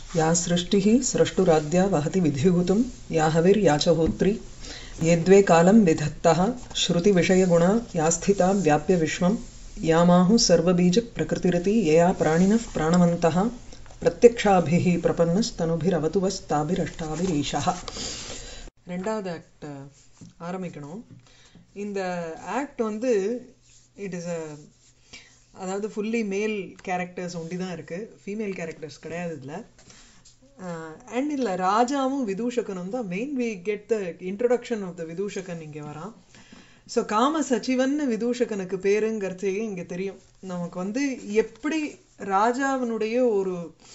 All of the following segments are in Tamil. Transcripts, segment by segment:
या सृष्टिः स्रष्टुराद्या वहति विधिभूतं या हविर्या च होत्री यद्वे कालं विधत्तः श्रुतिविषयगुणा या स्थिता व्याप्य विश्वं यामाहुः सर्वबीजप्रकृतिरिति यया प्राणिनः प्राणवन्तः प्रत्यक्षाभिः प्रपन्नस्तनुभिरवतु वस्ताभिरष्टाभिरीशः ரெண்டாவது ஆக்ட் ஆரம்பிக்கணும் இந்த ஆக்ட் வந்து இட் இஸ் அ அதாவது ஃபுல்லி மேல் கேரக்டர்ஸ் ஒண்டி தான் இருக்குது ஃபீமேல் கேரக்டர்ஸ் கிடையாது இதில் அண்ட் இதில் ராஜாவும் விதூஷகனும் தான் main we get the introduction of the விதூஷகன் இங்கே வரான் ஸோ காம சச்சிவன் விதூஷகனுக்கு பேருங்கிறதே இங்கே தெரியும் நமக்கு வந்து எப்படி ராஜாவினுடைய ஒரு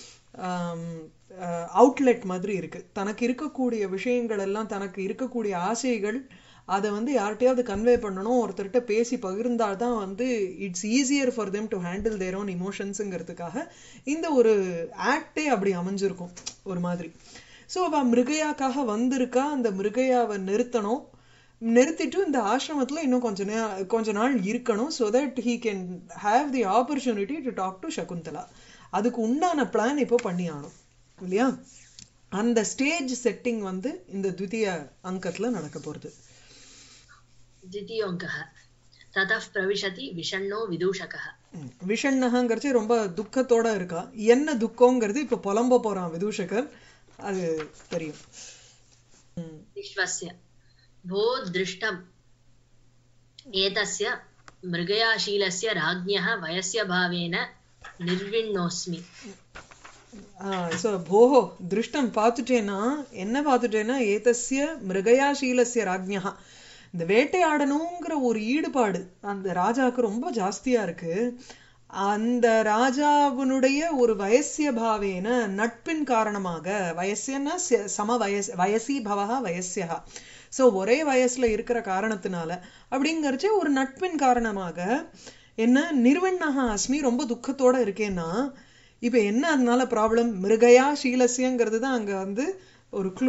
அவுட்லெட் மாதிரி இருக்கு தனக்கு இருக்கக்கூடிய விஷயங்கள் எல்லாம் தனக்கு இருக்கக்கூடிய ஆசைகள் அதை வந்து யார்கிட்டயாவது கன்வே பண்ணணும் ஒருத்தர்கிட்ட பேசி பகிர்ந்தால்தான் வந்து it's easier for them to handle their own இமோஷன்ஸுங்கிறதுக்காக இந்த ஒரு ஆக்டே அப்படி அமைஞ்சிருக்கும் ஒரு மாதிரி ஸோ அவள் மிருகையாக்காக வந்திருக்கா அந்த மிருகையாவை நிறுத்தணும் நிறுத்திட்டு இந்த ஆசிரமத்தில் இன்னும் கொஞ்ச நே கொஞ்ச நாள் இருக்கணும் so that he can have the opportunity to talk to Shakuntala அதுக்கு உண்டான பிளான் இப்போ பண்ணி ஆகணும் இல்லையா அந்த ஸ்டேஜ் செட்டிங் வந்து இந்த த்விତୀய அங்கத்துல நடக்க போறது द्वितीयोऽङ्कः ततः प्रविशति विषण्णो विदूषकः விஷண்ணகங்கிறச்சு ரொம்ப துக்கத்தோட இருக்கா என்ன துக்கங்கிறது இப்ப புலம்ப போறான் விதூஷகர் அது தெரியும் विश्वस्य भो दृष्टम् एतस्य मृगयाशीलस्य राज्ञः वयस्य भावेन निर्विण्णोऽस्मि ஸோ போஹோ திருஷ்டம் பார்த்துட்டேன்னா என்ன பார்த்துட்டேன்னா ஏதஸ்ய மிருகயாசீலசிய ராஜ்யா இந்த வேட்டையாடணுங்கிற ஒரு ஈடுபாடு அந்த ராஜாவுக்கு ரொம்ப ஜாஸ்தியா இருக்கு அந்த ராஜாவினுடைய ஒரு வயசிய பாவேன நட்பின் காரணமாக வயசியன்னா சம வயஸ் வயசி பவகா வயசியா ஸோ ஒரே வயசுல இருக்கிற காரணத்தினால அப்படிங்கிறச்சே ஒரு நட்பின் காரணமாக என்ன நிர்வண்ணகா அஸ்மி ரொம்ப துக்கத்தோட இருக்கேன்னா இப்ப என்ன அதனால ப்ராப்ளம் மிருகயா ஷீலசியங்கிறது தான் அங்க வந்து ஒரு க்ளூ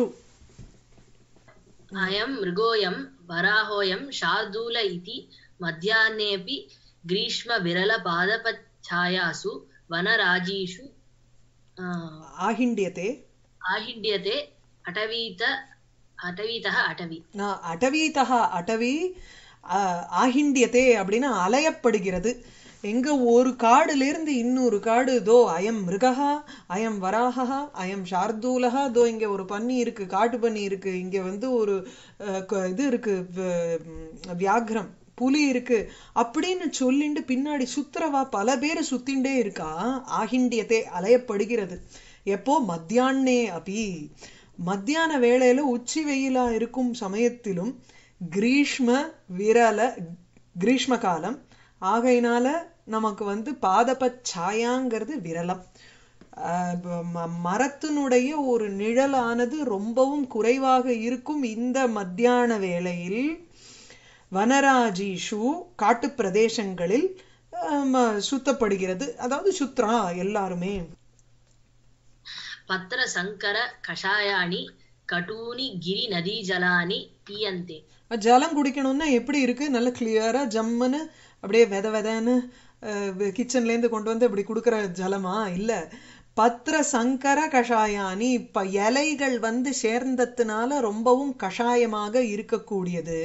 अयं मृगोऽयं वराहोऽयं शार्दूल इति मध्याह्नेऽपि ग्रीष्मविरलपादपच्छायासु वनराजीषु आ, ஆகிண்டியத்தே आहिड्यते अटवीत अटवीतः अटवी நான் அடவீதா அடவி ஆகிண்டியத்தே அப்படின்னா அலையப்படுகிறது எங்க ஒரு காடுல இருந்து இன்னொரு காடு தோ அயம் மிருகா அயம் வராகா அயம் ஷார்தூலகா தோ இங்க ஒரு பன்னி இருக்கு காட்டு பன்னி இருக்கு இங்க வந்து ஒரு இது இருக்கு வியாக்ரம் புலி இருக்கு அப்படின்னு சொல்லிட்டு பின்னாடி சுத்துறவா பல பேர் சுத்திண்டே இருக்கா ஆகிண்டியத்தே அலையப்படுகிறது எப்போ மத்தியானே அபி மத்தியான வேளையில உச்சி வெயிலா இருக்கும் சமயத்திலும் கிரீஷ்ம விரல கிரீஷ்ம காலம் ஆகையினால நமக்கு வந்து பாதபச்சாயாங்கிறது விரலம் மரத்தினுடைய ஒரு நிழலானது ரொம்பவும் குறைவாக இருக்கும் இந்த மத்தியான வேளையில் வனராஜீஷு காட்டு பிரதேசங்களில் சுத்தப்படுகிறது அதாவது சுத்ரா எல்லாருமே பத்திர சங்கர கஷாயாணி கடூனி கிரி நதி ஜலானி பீயந்தே ஜலம் குடிக்கணும்னா எப்படி இருக்கு நல்ல கிளியரா ஜம்முன்னு அப்படியே வித விதன்னு கிச்சன்ல இருந்து கொண்டு வந்து இப்படி கொடுக்குற ஜலமா இல்ல பத்திர சங்கர கஷாயானி இப்ப இலைகள் வந்து சேர்ந்ததுனால ரொம்பவும் கஷாயமாக இருக்கக்கூடியது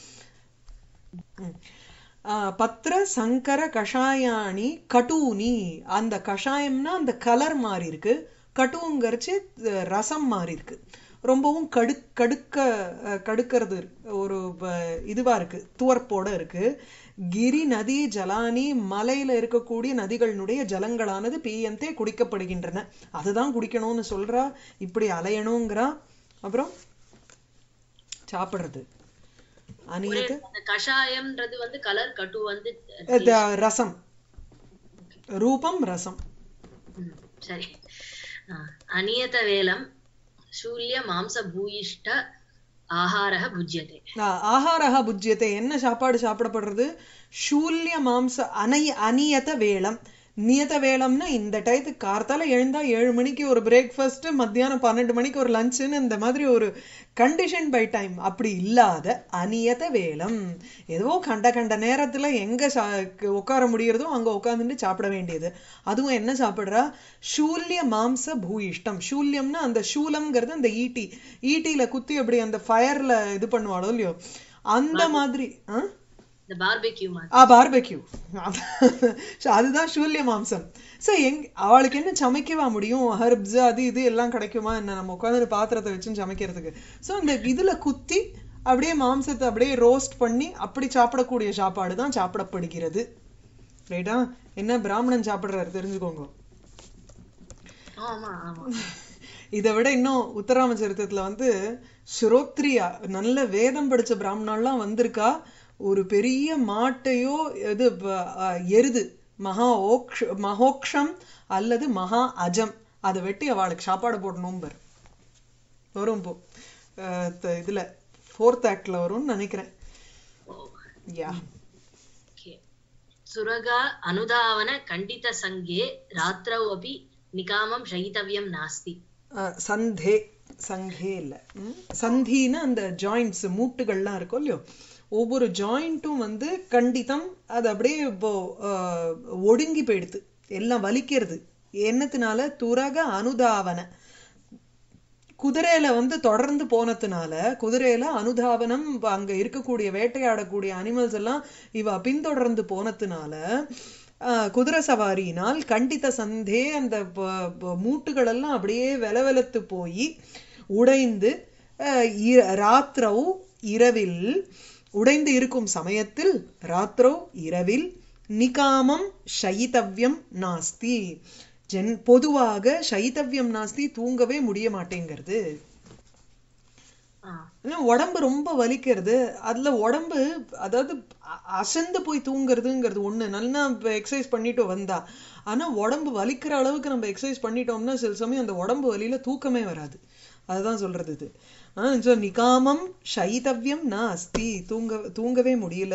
பத்திர சங்கர கஷாயாணி கடூனி அந்த கஷாயம்னா அந்த கலர் மாறி இருக்கு கட்டுங்கிறச்சு ரசம் மாறி இருக்கு ரொம்பவும் கடு கடுக்க கடுக்கிறது ஒரு இதுவா இருக்கு துவர்ப்போட இருக்கு கிரி நதி ஜலானி மலையில இருக்கக்கூடிய நதிகளினுடைய ஜலங்களானது பீயந்தே குடிக்கப்படுகின்றன அதுதான் குடிக்கணும்னு சொல்றா இப்படி அலையணுங்கிறா அப்புறம் சாப்பிடுறது அணியது கஷாயம்ன்றது வந்து கலர் கட்டு வந்து ரசம் ரூபம் ரசம் சரி அநியத வேலம் சூல்ய மாம்ச பூயிஷ்ட ஆஹாரக புஜ்யதே ஆஹாரக புஜ்யத்தை என்ன சாப்பாடு சாப்பிடப்படுறது சூல்ய மாம்ச அனை அநியத வேலம் நியத வேளம்னா இந்த டயத்துக்கு கார்த்தால எழுந்தா ஏழு மணிக்கு ஒரு பிரேக்ஃபாஸ்ட் மத்தியானம் பன்னெண்டு மணிக்கு ஒரு லஞ்சுன்னு இந்த மாதிரி ஒரு கண்டிஷன் பை டைம் அப்படி இல்லாத அநியத வேளம் ஏதோ கண்ட கண்ட நேரத்துல எங்க சா- உட்கார முடியறதோ அங்க உட்காந்துட்டு சாப்பிட வேண்டியது அதுவும் என்ன சாப்பிடுறா சூல்ய மாம்ச பூயிஷ்டம் சூல்யம்னா அந்த சூலம்ங்கிறது அந்த ஈட்டி ஈட்டியில குத்தி அப்படி அந்த ஃபயர்ல இது பண்ணுவாளோ இல்லையோ அந்த மாதிரி ஆ இந்த பார்பெக்யூ மாதிரி ஆ பார்பெக்யூ அதுதான் சூல்ய மாம்சம் சோ எங் அவளுக்கு என்ன சமைக்கவா முடியும் ஹெர்ப்ஸ் அது இது எல்லாம் கிடைக்குமா என்ன நம்ம உட்காந்து பாத்திரத்தை வச்சு சமைக்கிறதுக்கு சோ அந்த இதுல குத்தி அப்படியே மாம்சத்தை அப்படியே ரோஸ்ட் பண்ணி அப்படி சாப்பிடக்கூடிய சாப்பாடு தான் சாப்பிடப்படுகிறது ரைட்டா என்ன பிராமணன் சாப்பிடுறாரு தெரிஞ்சுக்கோங்க ஆமா ஆமா இதை விட இன்னும் உத்தராம சரித்திரத்துல வந்து ஸ்ரோத்ரியா நல்ல வேதம் படிச்ச பிராமணாலாம் வந்திருக்கா ஒரு பெரிய மாட்டையோ இது ப- அஹ் எருது மகா ஓக்ஷ மகோக்ஷம் அல்லது மகா அஜம் அதை வெட்டி அவளுக்கு சாப்பாடு போடணும் பாரு வரும் இப்போ அஹ் த- இதுல ஃபோர்த் ஆக்ட்ல வரும்னு நினைக்கிறேன் யா Okay. सुरगा अनुधावन कण्डितसङ्गे रात्रौ अपि निकामं शयितव्यं नास्ति அஹ் சந்தே சங்கே இல்ல ம்? சந்தின்னா அந்த ஜாயிண்ட்ஸ் மூட்டுகள்லாம் இருக்கும் இல்லையோ ஒவ்வொரு ஜாயிண்ட்டும் வந்து கண்டிதம் அது அப்படியே இப்போ அஹ், ஒடுங்கி போயிடுது எல்லாம் வலிக்கிறது என்னத்தினால துரக அனுதாவன குதிரையில வந்து தொடர்ந்து போனதுனால குதிரையில அனுதாபனம் இப்ப அங்க இருக்கக்கூடிய வேட்டையாடக்கூடிய அனிமல்ஸ் எல்லாம் இவ பின்தொடர்ந்து போனதுனால ஆஹ், குதிரை சவாரியினால் கண்டித்த சந்தே அந்த ப- ப- மூட்டுகள் எல்லாம் அப்படியே வெலவெலத்து போய் உடைந்து ஆஹ், இ- ராத்திரவு இரவில் உடைந்து இருக்கும் சமயத்தில் ராத்திரவு இரவில் நிகாமம் சயிதவ்யம் நாஸ்தி ஜென் பொதுவாக சைத்தவ்யம் நாஸ்தி தூங்கவே முடிய மாட்டேங்கிறது ஆ, ஏன்னா உடம்பு ரொம்ப வலிக்கிறது அதுல உடம்பு அதாவது அ- அசந்து போய் தூங்குறதுங்கிறது ஒண்ணு நல்லா எக்ஸசைஸ் பண்ணிட்டு வந்தா ஆனா உடம்பு வலிக்கிற அளவுக்கு நம்ம எக்ஸசைஸ் பண்ணிட்டோம்னா சில சமயம் அந்த உடம்பு வலியில தூக்கமே வராது அதுதான் சொல்றது இது ஆஹ் so நிகாமம் சைதவ்யம் ந அஸ்தி தூங்க தூங்கவே முடியல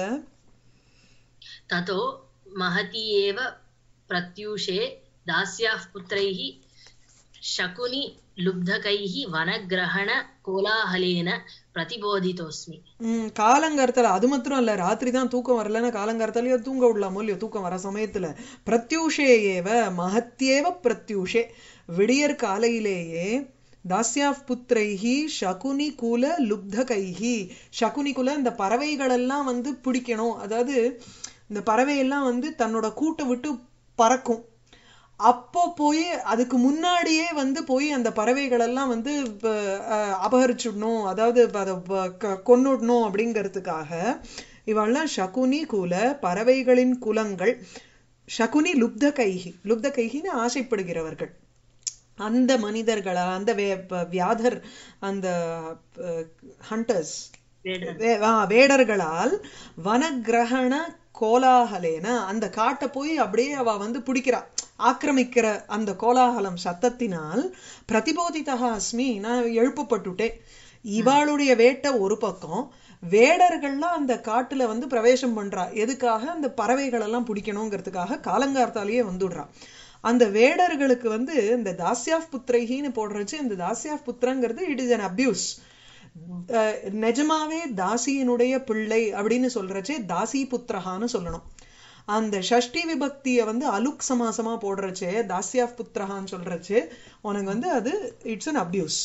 ततो महती एव प्रत्यूषे दास्याः पुत्रैः शकुनि लुब्धकैः वनग्रहणकोलाहलेन प्रतिबोधितोऽस्मि உம் காலங்காலத்துல அது மாத்திரம் இல்ல ராத்திரி தான் தூக்கம் வரலன்னா காலங்காலத்தாலேயே தூங்க விடலாமோ இல்லையோ தூக்கம் வர சமயத்துல பிரத்யூஷே ஏவ மகத்யேவ பிரத்யூஷே விடியற் காலையிலேயே தாஸ்யாஃப் புத்திரைஹி சகுனி குல லுப்தகைஹி சகுனி குல இந்த பறவைகளெல்லாம் வந்து பிடிக்கணும் அதாவது இந்த பறவையெல்லாம் வந்து தன்னோட கூட்டை விட்டு பறக்கும் அப்போ போய் அதுக்கு முன்னாடியே வந்து போய் அந்த பறவைகள் எல்லாம் வந்து இப்ப, அஹ், அபகரிச்சுடணும் அதாவது இப்ப அதை ப- க- கொன்னுடணும் அப்படிங்கிறதுக்காக இவெல்லாம் சகுனி குல பறவைகளின் குலங்கள் சகுனி லுப்த கைகி லுப்த கைகின்னு ஆசைப்படுகிறவர்கள் அந்த மனிதர்களா அந்த வே- ப- வியாதர் அந்த ஹண்டர்ஸ் வேடர் வே- ஆ, வேடர்களால் வனக்கிரகண கோலாகலேன அந்த காட்டை போய் அப்படியே அவ வந்து பிடிக்கிறா ஆக்கிரமிக்கிற அந்த கோலாகலம் சத்தத்தினால் பிரதிபோதிதா அஸ்மி நான் எழுப்பப்பட்டுட்டேன் இவாளுடைய வேட்டை ஒரு பக்கம் வேடர்கள்லாம் அந்த காட்டுல வந்து பிரவேசம் பண்றா எதுக்காக அந்த பறவைகள் எல்லாம் பிடிக்கணுங்கிறதுக்காக காலங்கார்த்தாலேயே வந்துடுறா அந்த வேடர்களுக்கு வந்து இந்த தாஸ்யாஃப் புத்திரைகின்னு போடுறச்சு இந்த தாஸ்யாஃப் புத்திரங்கிறது இட் இஸ் an அபியூஸ் அஹ் நிஜமாவே தாசியினுடைய பிள்ளை அப்படின்னு சொல்றச்சே தாசி புத்திரஹான்னு சொல்லணும் அந்த ஷஷ்டி விபக்திய வந்து அலுக் சமாசமா போடுறச்சே தாஸ்யாஃப் புத்திரஹான்னு சொல்றச்சே உனக்கு வந்து அது இட்ஸ் an அபியூஸ்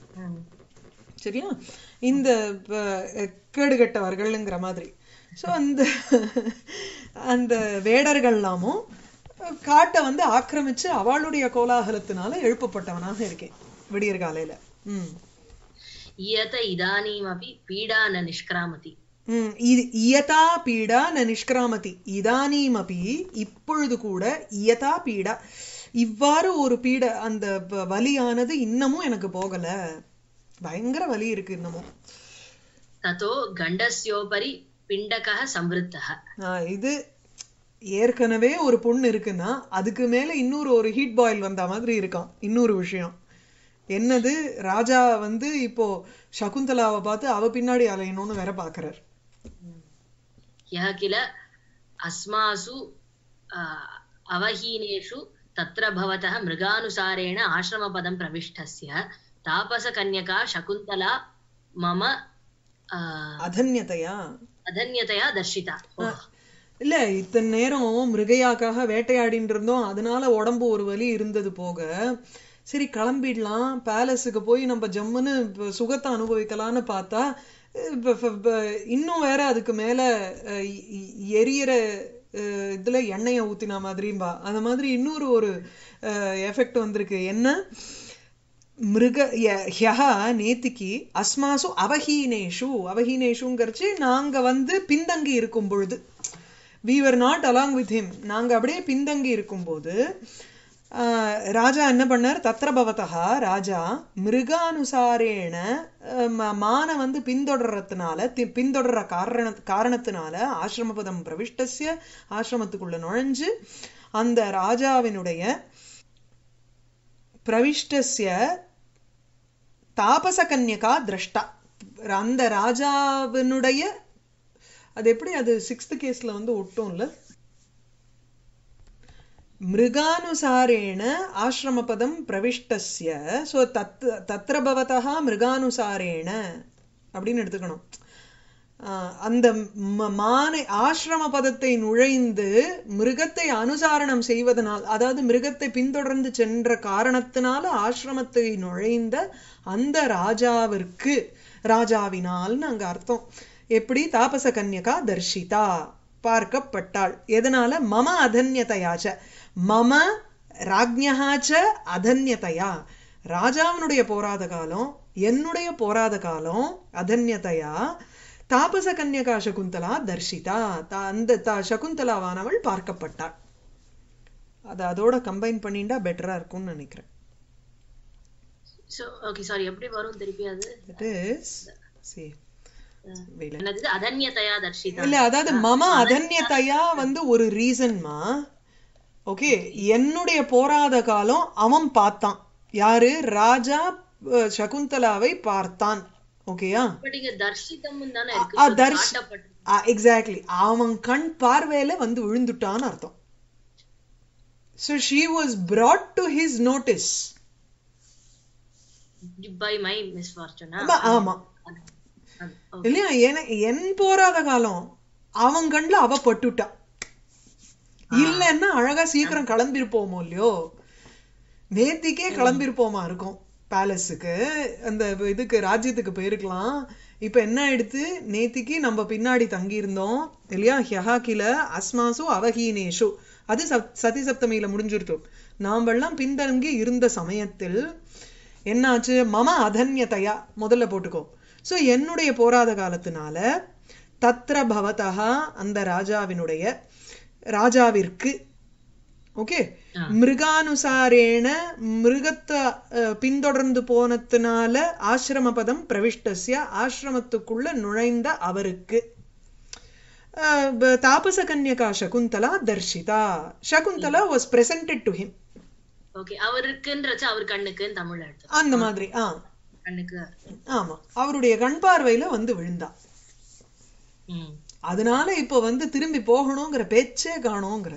சரியா இந்த அஹ், கேடுகெட்டவர்கள்ங்கிற மாதிரி சோ அந்த அந்த வேடர்கள்லாமும் காட்டை வந்து ஆக்கிரமிச்சு அவளுடைய கோலாகலத்தினால எழுப்பப்பட்டவனாக இருக்கேன் விடியற் காலையில ம் इयत इदानीमपि पीडा न निष्क्रामति ம், இது இயதா பீடா ந நிஷ்கிராமதி இதானீமபி இப்பொழுது கூட இயதா பீடா இவ்வாறு ஒரு பீட அந்த வ- வலியானது இன்னமும் எனக்கு போகல பயங்கர வலி இருக்கு இன்னமும் ततो गण्डस्योपरि पिण्डकः संवृत्तः ஆ, இது ஏற்கனவே ஒரு பொண்ணு இருக்குன்னா அதுக்கு மேல இன்னொரு ஒரு ஹீட் பாயில் வந்த மாதிரி இருக்கான் இன்னொரு விஷயம் என்னது ராஜா வந்து இப்போ சகுந்தலாவை பார்த்து அவ பின்னாடி அலையணும்னு வேற பாக்குறார் यः किल अस्मासु आ, अवहीनेषु तत्र भवतः मृगानुसारेण आश्रमपदं प्रविष्टस्य तापसकन्यका शकुन्तला मम आ, அதன்யதையா अधन्यतया दर्शिता ओह, இல்ல இத்தனை நேரம் மிருகையாக்காக வேட்டையாடின்னு இருந்தோம் அதனால உடம்பு ஒரு வலி இருந்தது போக சரி கிளம்பிடலாம் பேலஸுக்கு போய் நம்ம ஜம்முன்னு இப்ப சுகத்தை அனுபவிக்கலாம்னு பார்த்தா இப்ப- இப்ப- இப்ப இன்னும் வேற அதுக்கு மேல அஹ், எ- எ- எரியற அஹ், இதுல எண்ணெயை ஊத்தின மாதிரிம்பா அந்த மாதிரி இன்னொரு ஒரு எஃபெக்ட் வந்திருக்கு என்ன மிருக ய- ஹ்யஹ நேத்திக்கு அஸ்மாசு அவஹீனேஷு அவஹீனேஷுங்கிறச்சு நாங்க வந்து பின்தங்கி இருக்கும் பொழுது we were not along with him நாங்க அப்படியே பின்தங்கி இருக்கும்போது ஆஹ், ராஜா என்ன பண்ணார் தத்ர பவதா ராஜா மிருகானுசாரேன அஹ், ம- மான வந்து பின்தொடர்றதுனால தி- பின்தொடர்ற காரண காரணத்தினால ஆசிரமபதம் பிரவிஷ்டஸ்ய ஆசிரமத்துக்குள்ள நுழைஞ்சு அந்த ராஜாவினுடைய பிரவிஷ்டஸ்ய தாபசகன்யகா திரஷ்டா அந்த ராஜாவினுடைய அது எப்படி அது சிக்ஸ்த் கேஸ்ல வந்து ஒட்டும்ல மிருகானுசாரேண ஆசிரமபதம் பிரவிஷ்டஸ்ய ஸோ தத் தத்ர பவதா மிருகானுசாரேண அப்படின்னு எடுத்துக்கணும் ஆஹ் அந்த ம- மானை ஆசிரம பதத்தை நுழைந்து மிருகத்தை அனுசாரணம் செய்வதனால் அதாவது மிருகத்தை பின்தொடர்ந்து சென்ற காரணத்தினால ஆசிரமத்தை நுழைந்த அந்த ராஜாவிற்கு ராஜாவினால்னு அங்க அர்த்தம் எப்படி தாபச கன்யகா தர்ஷிதா பார்க்கப்பட்டாள் எதனால மம அதன்யதையாச்ச மம ராஜ்யஹாச்ச அதன்யதையா ராஜாவினுடைய போராத காலம் என்னுடைய போராத காலம் அதன்யதையா தாபச கன்யகா சகுந்தலா தர்ஷிதா தா- அந்த தா- சகுந்தலாவானவள் பார்க்கப்பட்டாள் அது அதோட கம்பைன் பண்ணிண்டா பெட்டரா இருக்கும்னு நினைக்கிறேன் so okay sorry எப்படி வரும் திருப்பி அது it is see wait, let- என்னது அதன்யதயா தர்ஷிதா இல்ல அதாவது மம அதன்யதையா வந்து ஒரு ரீசன்மா ஓகே என்னுடைய போராத காலம் அவன் பார்த்தான் யாரு ராஜா அஹ், சகுந்தலாவை பார்த்தான் ஓகேயா பட் இங்க தர்ஷிதம் தானே ஆ, இருக்கு தர்ஷ்- காட்டப்பட்டு எக்ஸாக்ட்லி அவன் கண் பார்வையில வந்து விழுந்துட்டான்னு அர்த்தம் so she was brought to his notice by my மிஸ்ஃபார்ச்சுனா ஆமா இல்லையா என என் போராத காலம் அவன் கண்ணுல அவ பட்டுட்டா இல்லைன்னா அழகா சீக்கிரம் கிளம்பிருப்போமோ இல்லையோ நேத்திக்கே கிளம்பிருப்போமா இருக்கும் பேலஸுக்கு அந்த இதுக்கு ராஜ்யத்துக்கு போயிருக்கலாம் இப்ப என்ன ஆயிடுத்து நேத்திக்கு நம்ம பின்னாடி தங்கி இருந்தோம் இல்லையா ஹியஹா கில அஸ்மாசு அவஹீனேஷு அது சப்- சதி சப்தமியில முடிஞ்சிருத்தோம் நாமெல்லாம் பின்தங்கி இருந்த சமயத்தில் என்னாச்சு மம அதன்யதையா முதல்ல போட்டுக்கோ சோ என்னுடைய போராத காலத்தினால தத்ர பவதா அந்த ராஜாவினுடைய ராஜாவிற்கு ஓகே ஆ. மிருகானுசாரேன மிருகத்தை அஹ், பின்தொடர்ந்து போனதுனால ஆசிரம பதம் பிரவிஷ்டஸ்ய ஆசிரமத்துக்குள்ள நுழைந்த அவருக்கு அஹ், ப- தாபச கன்யகா சகுந்தலா தர்ஷிதா Shakuntala was presented to him okay அவருக்குன்றச்சு அவர் கண்ணுக்குன்னு தமிழ்ல எடுத்து அந்த மாதிரி ஆ கண்ணுக்கு ஆமா அவருடைய கண் பார்வையில வந்து விழுந்தா ம் அதனால இப்போ வந்து திரும்பி போகணுங்கிற பேச்சே காணோங்கிற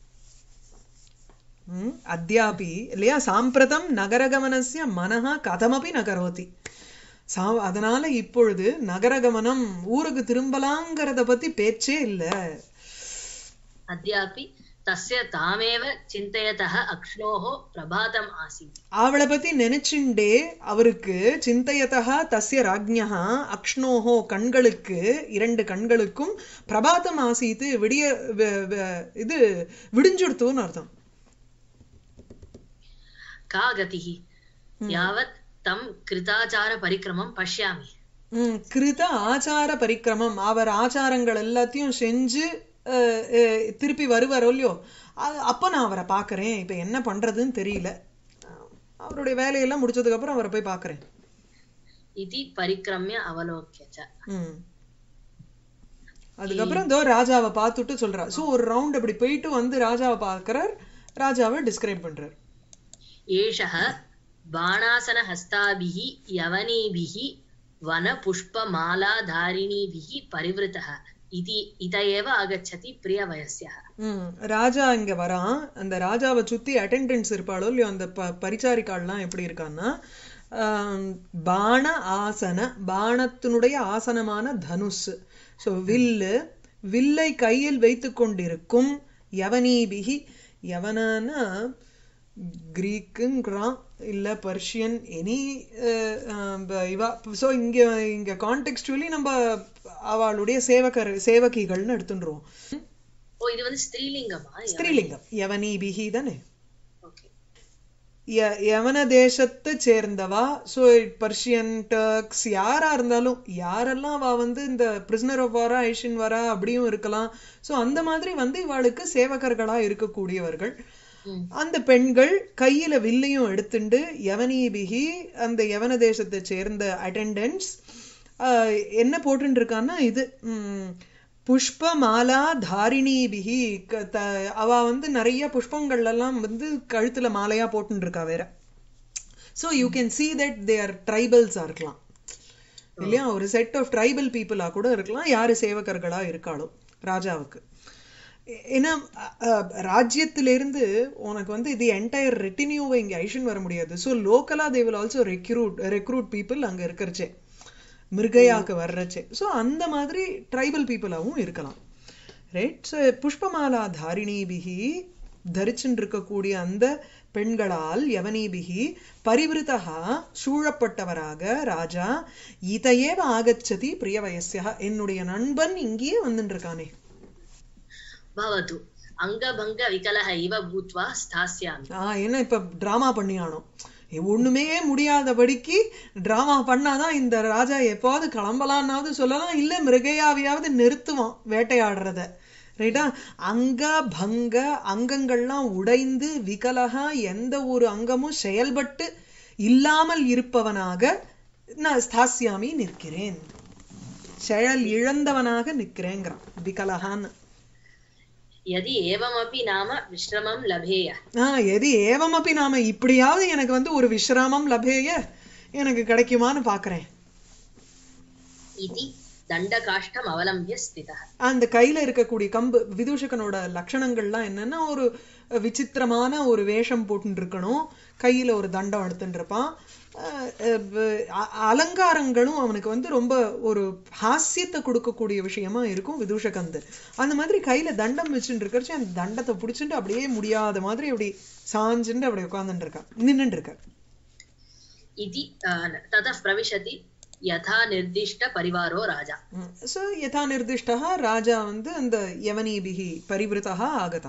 ம், அத்யாபி இல்லையா சாம்பிரதம் நகரகமனஸ்ய மனஹா கதமபி நகரோதி சா அதனால இப்பொழுது நகரகமனம் ஊருக்கு திரும்பலாங்கிறத பத்தி பேச்சே இல்ல அத்யாபி தஸ்ய தாமேவ சிந்தயதः அக்ஷ்ணோः பிரபாதம் ஆசீத் அவளை பத்தி நினைச்சுண்டே அவருக்கு சிந்தையதா தஸ்ய ராஜ்ஞா அக்ஷ்ணோஹோ கண்களுக்கு இரண்டு கண்களுக்கும் பிரபாதம் ஆசீத்து விடிய வ- வ- இது விடிஞ்சுடுத்துன்னு அர்த்தம் கா கதிः யாவத் தம் கிருதாச்சார பரிக்கிரமம் பஷ்யாமி ம், கிருத ஆச்சார பரிக்கிரமம் அவர் ஆச்சாரங்கள் எல்லாத்தையும் செஞ்சு அஹ், அஹ், திருப்பி வருவாரோ இல்லையோ அ- அப்ப நான் அவரை பார்க்கறேன் இப்ப என்ன பண்றதுன்னு தெரியல அஹ், அவருடைய வேலையெல்லாம் முடிச்சதுக்கு அப்புறம் அவரை போய் பார்க்கறேன் இதி பரிக்கிரமிய அவலோக்கிய ச ம் அதுக்கப்புறம் இதோ ராஜாவை பார்த்துட்டு சொல்றா சோ ஒரு ரவுண்ட் அப்படி போயிட்டு வந்து ராஜாவை பார்க்கறார் ராஜாவை டிஸ்கிரைப் பண்றார் ஏஷः बाणासनहस्ताभिः यवनीभिः वनपुष्पमालाधारिणीभिः परिवृतः इति इत एव आगच्छति प्रियवयस्यः ம் ராஜா இங்க வரான் அந்த ராஜாவை சுத்தி அட்டெண்டன்ஸ் இருப்பாளோ இல்லையோ அந்த ப பரிச்சாரிக்காள்லாம் எப்படி இருக்கான்னா ஆம், பாண ஆசன பாணத்தினுடைய ஆசனமான தனுஷ் ஸோ வில்லு வில்லை கையில் வைத்து கொண்டிருக்கும் யவனீபிகி யவனனா கிரீக்குங்கிறான் இல்ல பர்ஷியன் எனி இவா ஸோ இங்க இங்க கான்டெக்ஸ்டுவலி நம்ம அவளுடைய சேவகர் சேவகிகள்னு எடுத்துட்டுருவோம் ஓ இது வந்து ஸ்திரீலிங்கமா ஸ்திரீலிங்கம் யவனீபிகி தானே ஓகே ய- யவன தேசத்தை சேர்ந்தவா ஸோ பர்ஷியன் டர்க்ஸ் யாரா இருந்தாலும் யாரெல்லாம் அவ வந்து இந்த பிரிசனர் ஆஃப் வாரா ஐஷின் வரா அப்படியும் இருக்கலாம் ஸோ அந்த மாதிரி வந்து இவாளுக்கு சேவகர்களா இருக்கக்கூடியவர்கள் ம் அந்த பெண்கள் கையில வில்லையும் எடுத்துண்டு யவனீபிகி அந்த யவன தேசத்தை சேர்ந்த அட்டெண்டன்ஸ் என்ன போட்டுட்டு இருக்கான்னா இது ம், புஷ்ப மாலா தாரிணிபிகி க- த- அவ வந்து நிறைய புஷ்பங்கள் எல்லாம் வந்து கழுத்துல மாலையா போட்டுட்டு இருக்கா வேற so you can see that they are ட்ரைபல்ஸா இருக்கலாம் இல்லையா ஒரு செட் ஆஃப் ட்ரைபல் பீப்புளா கூட இருக்கலாம் யாரு சேவகர்களா இருக்காளோ ராஜாவுக்கு ஏ- ஏன்னா அ- அ, ராஜ்யத்திலிருந்து உனக்கு வந்து இது என்டையர் ரெட்டினியூவை இங்க ஐஷன் வர முடியாது ஸோ லோக்கலா they will also recruit recruit people அங்க இருக்கிறச்சே மிருகையாக்கு வர்றச்சே ஸோ அந்த மாதிரி ட்ரைபல் பீப்புளாகவும் இருக்கலாம் ரைட் ஸோ புஷ்பமாலா தாரிணிபிகி தரிச்சுட்டு இருக்கக்கூடிய அந்த பெண்களால் யவனீபிகி பரிவிருத்தகா சூழப்பட்டவராக ராஜா இதையேவ ஆகச்சதி பிரியவயசியா என்னுடைய நண்பன் இங்கேயே வந்துட்டு இருக்கானே भवतु अङ्गभङ्गविकलः इव भूत्वा स्थास्यामि ஆஹ் என்ன இப்ப டிராமா பண்ணியானோ ஒண்ணுமே முடியாதபடிக்கு டிராமா பண்ணாதான் இந்த ராஜா எப்பாவது கிளம்பலான்னாவது சொல்லலாம் இல்ல மிருகையாவையாவது நிறுத்துவான் வேட்டையாடுறத ரைட்டா அங்க பங்க அங்கங்கள்லாம் உடைந்து விகலகா எந்த ஒரு அங்கமும் செயல்பட்டு இல்லாமல் இருப்பவனாக நான் ஸ்தாசியாமி நிற்கிறேன் செயல் இழந்தவனாக நிற்கிறேங்கிறான் விகலகான்னு यदि एवमपि नाम विश्रमं लभेय ஆ எது ஏவமப்பி நாம இப்படியாவது எனக்கு வந்து ஒரு விஸ்ராமம் லபேய எனக்கு கிடைக்குமான்னு பாக்குறேன் इति दण्डकाष्ठम् अवलम्ब्य स्थितः அந்த கையில இருக்கக்கூடிய கம்பு விதூஷகனோட லட்சணங்கள்லாம் என்னன்னா ஒரு விசித்திரமான ஒரு வேஷம் போட்டுட்டு இருக்கணும் கையில ஒரு தண்டம் எடுத்துட்டு இருப்பான் அஹ் அஹ் அ- அலங்காரங்களும் அவனுக்கு வந்து ரொம்ப ஒரு ஹாஸ்யத்தை கொடுக்கக்கூடிய விஷயமா இருக்கும் விதூஷகந்து அந்த மாதிரி கையில தண்டம் வச்சுட்டு இருக்கிறச்சு அந்த தண்டத்தை பிடிச்சிட்டு அப்படியே முடியாத மாதிரி அப்படி சாஞ்சுட்டு அப்படி உட்கார்ந்துட்டு இருக்கான் நின்னுட்டு இருக்க इति अ, ततः प्रविशति यथा निर्दिष्टपरिवारो राजा ஸோ யதா நிர்திஷ்டா ராஜா வந்து அந்த யவனீபிகி பரிவிருத்தா ஆகதா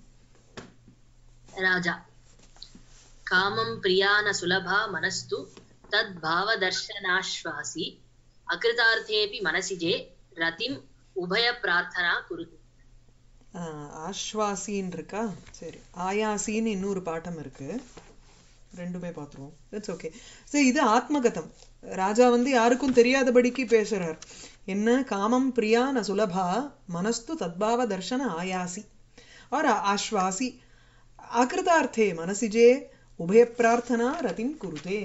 राजा कामं प्रिया न सुलभा मनस्तु तद्भावदर्शनाश्वासी अकृतार्थेऽपि मनसिजे रतिम् उभयप्रार्थना कुरुतु ஆஹ் ஆஸ்வாசின்னு இருக்கா சரி ஆயாசின்னு இன்னொரு பாட்டம் இருக்கு ரெண்டுமே பார்த்துருவோம் இட்ஸ் ஓகே சரி இது ஆத்மகதம் ராஜா வந்து யாருக்கும் தெரியாதபடிக்கு பேசுறார் என்ன காமம் பிரியா ந சுலபா மனஸ்து தத்பாவ தர்ஷன ஆயாசி ஆர் ஆஸ்வாசி அகிருதார்த்தே மனசிஜே உபய பிரார்த்தனா ரதிம் குருதே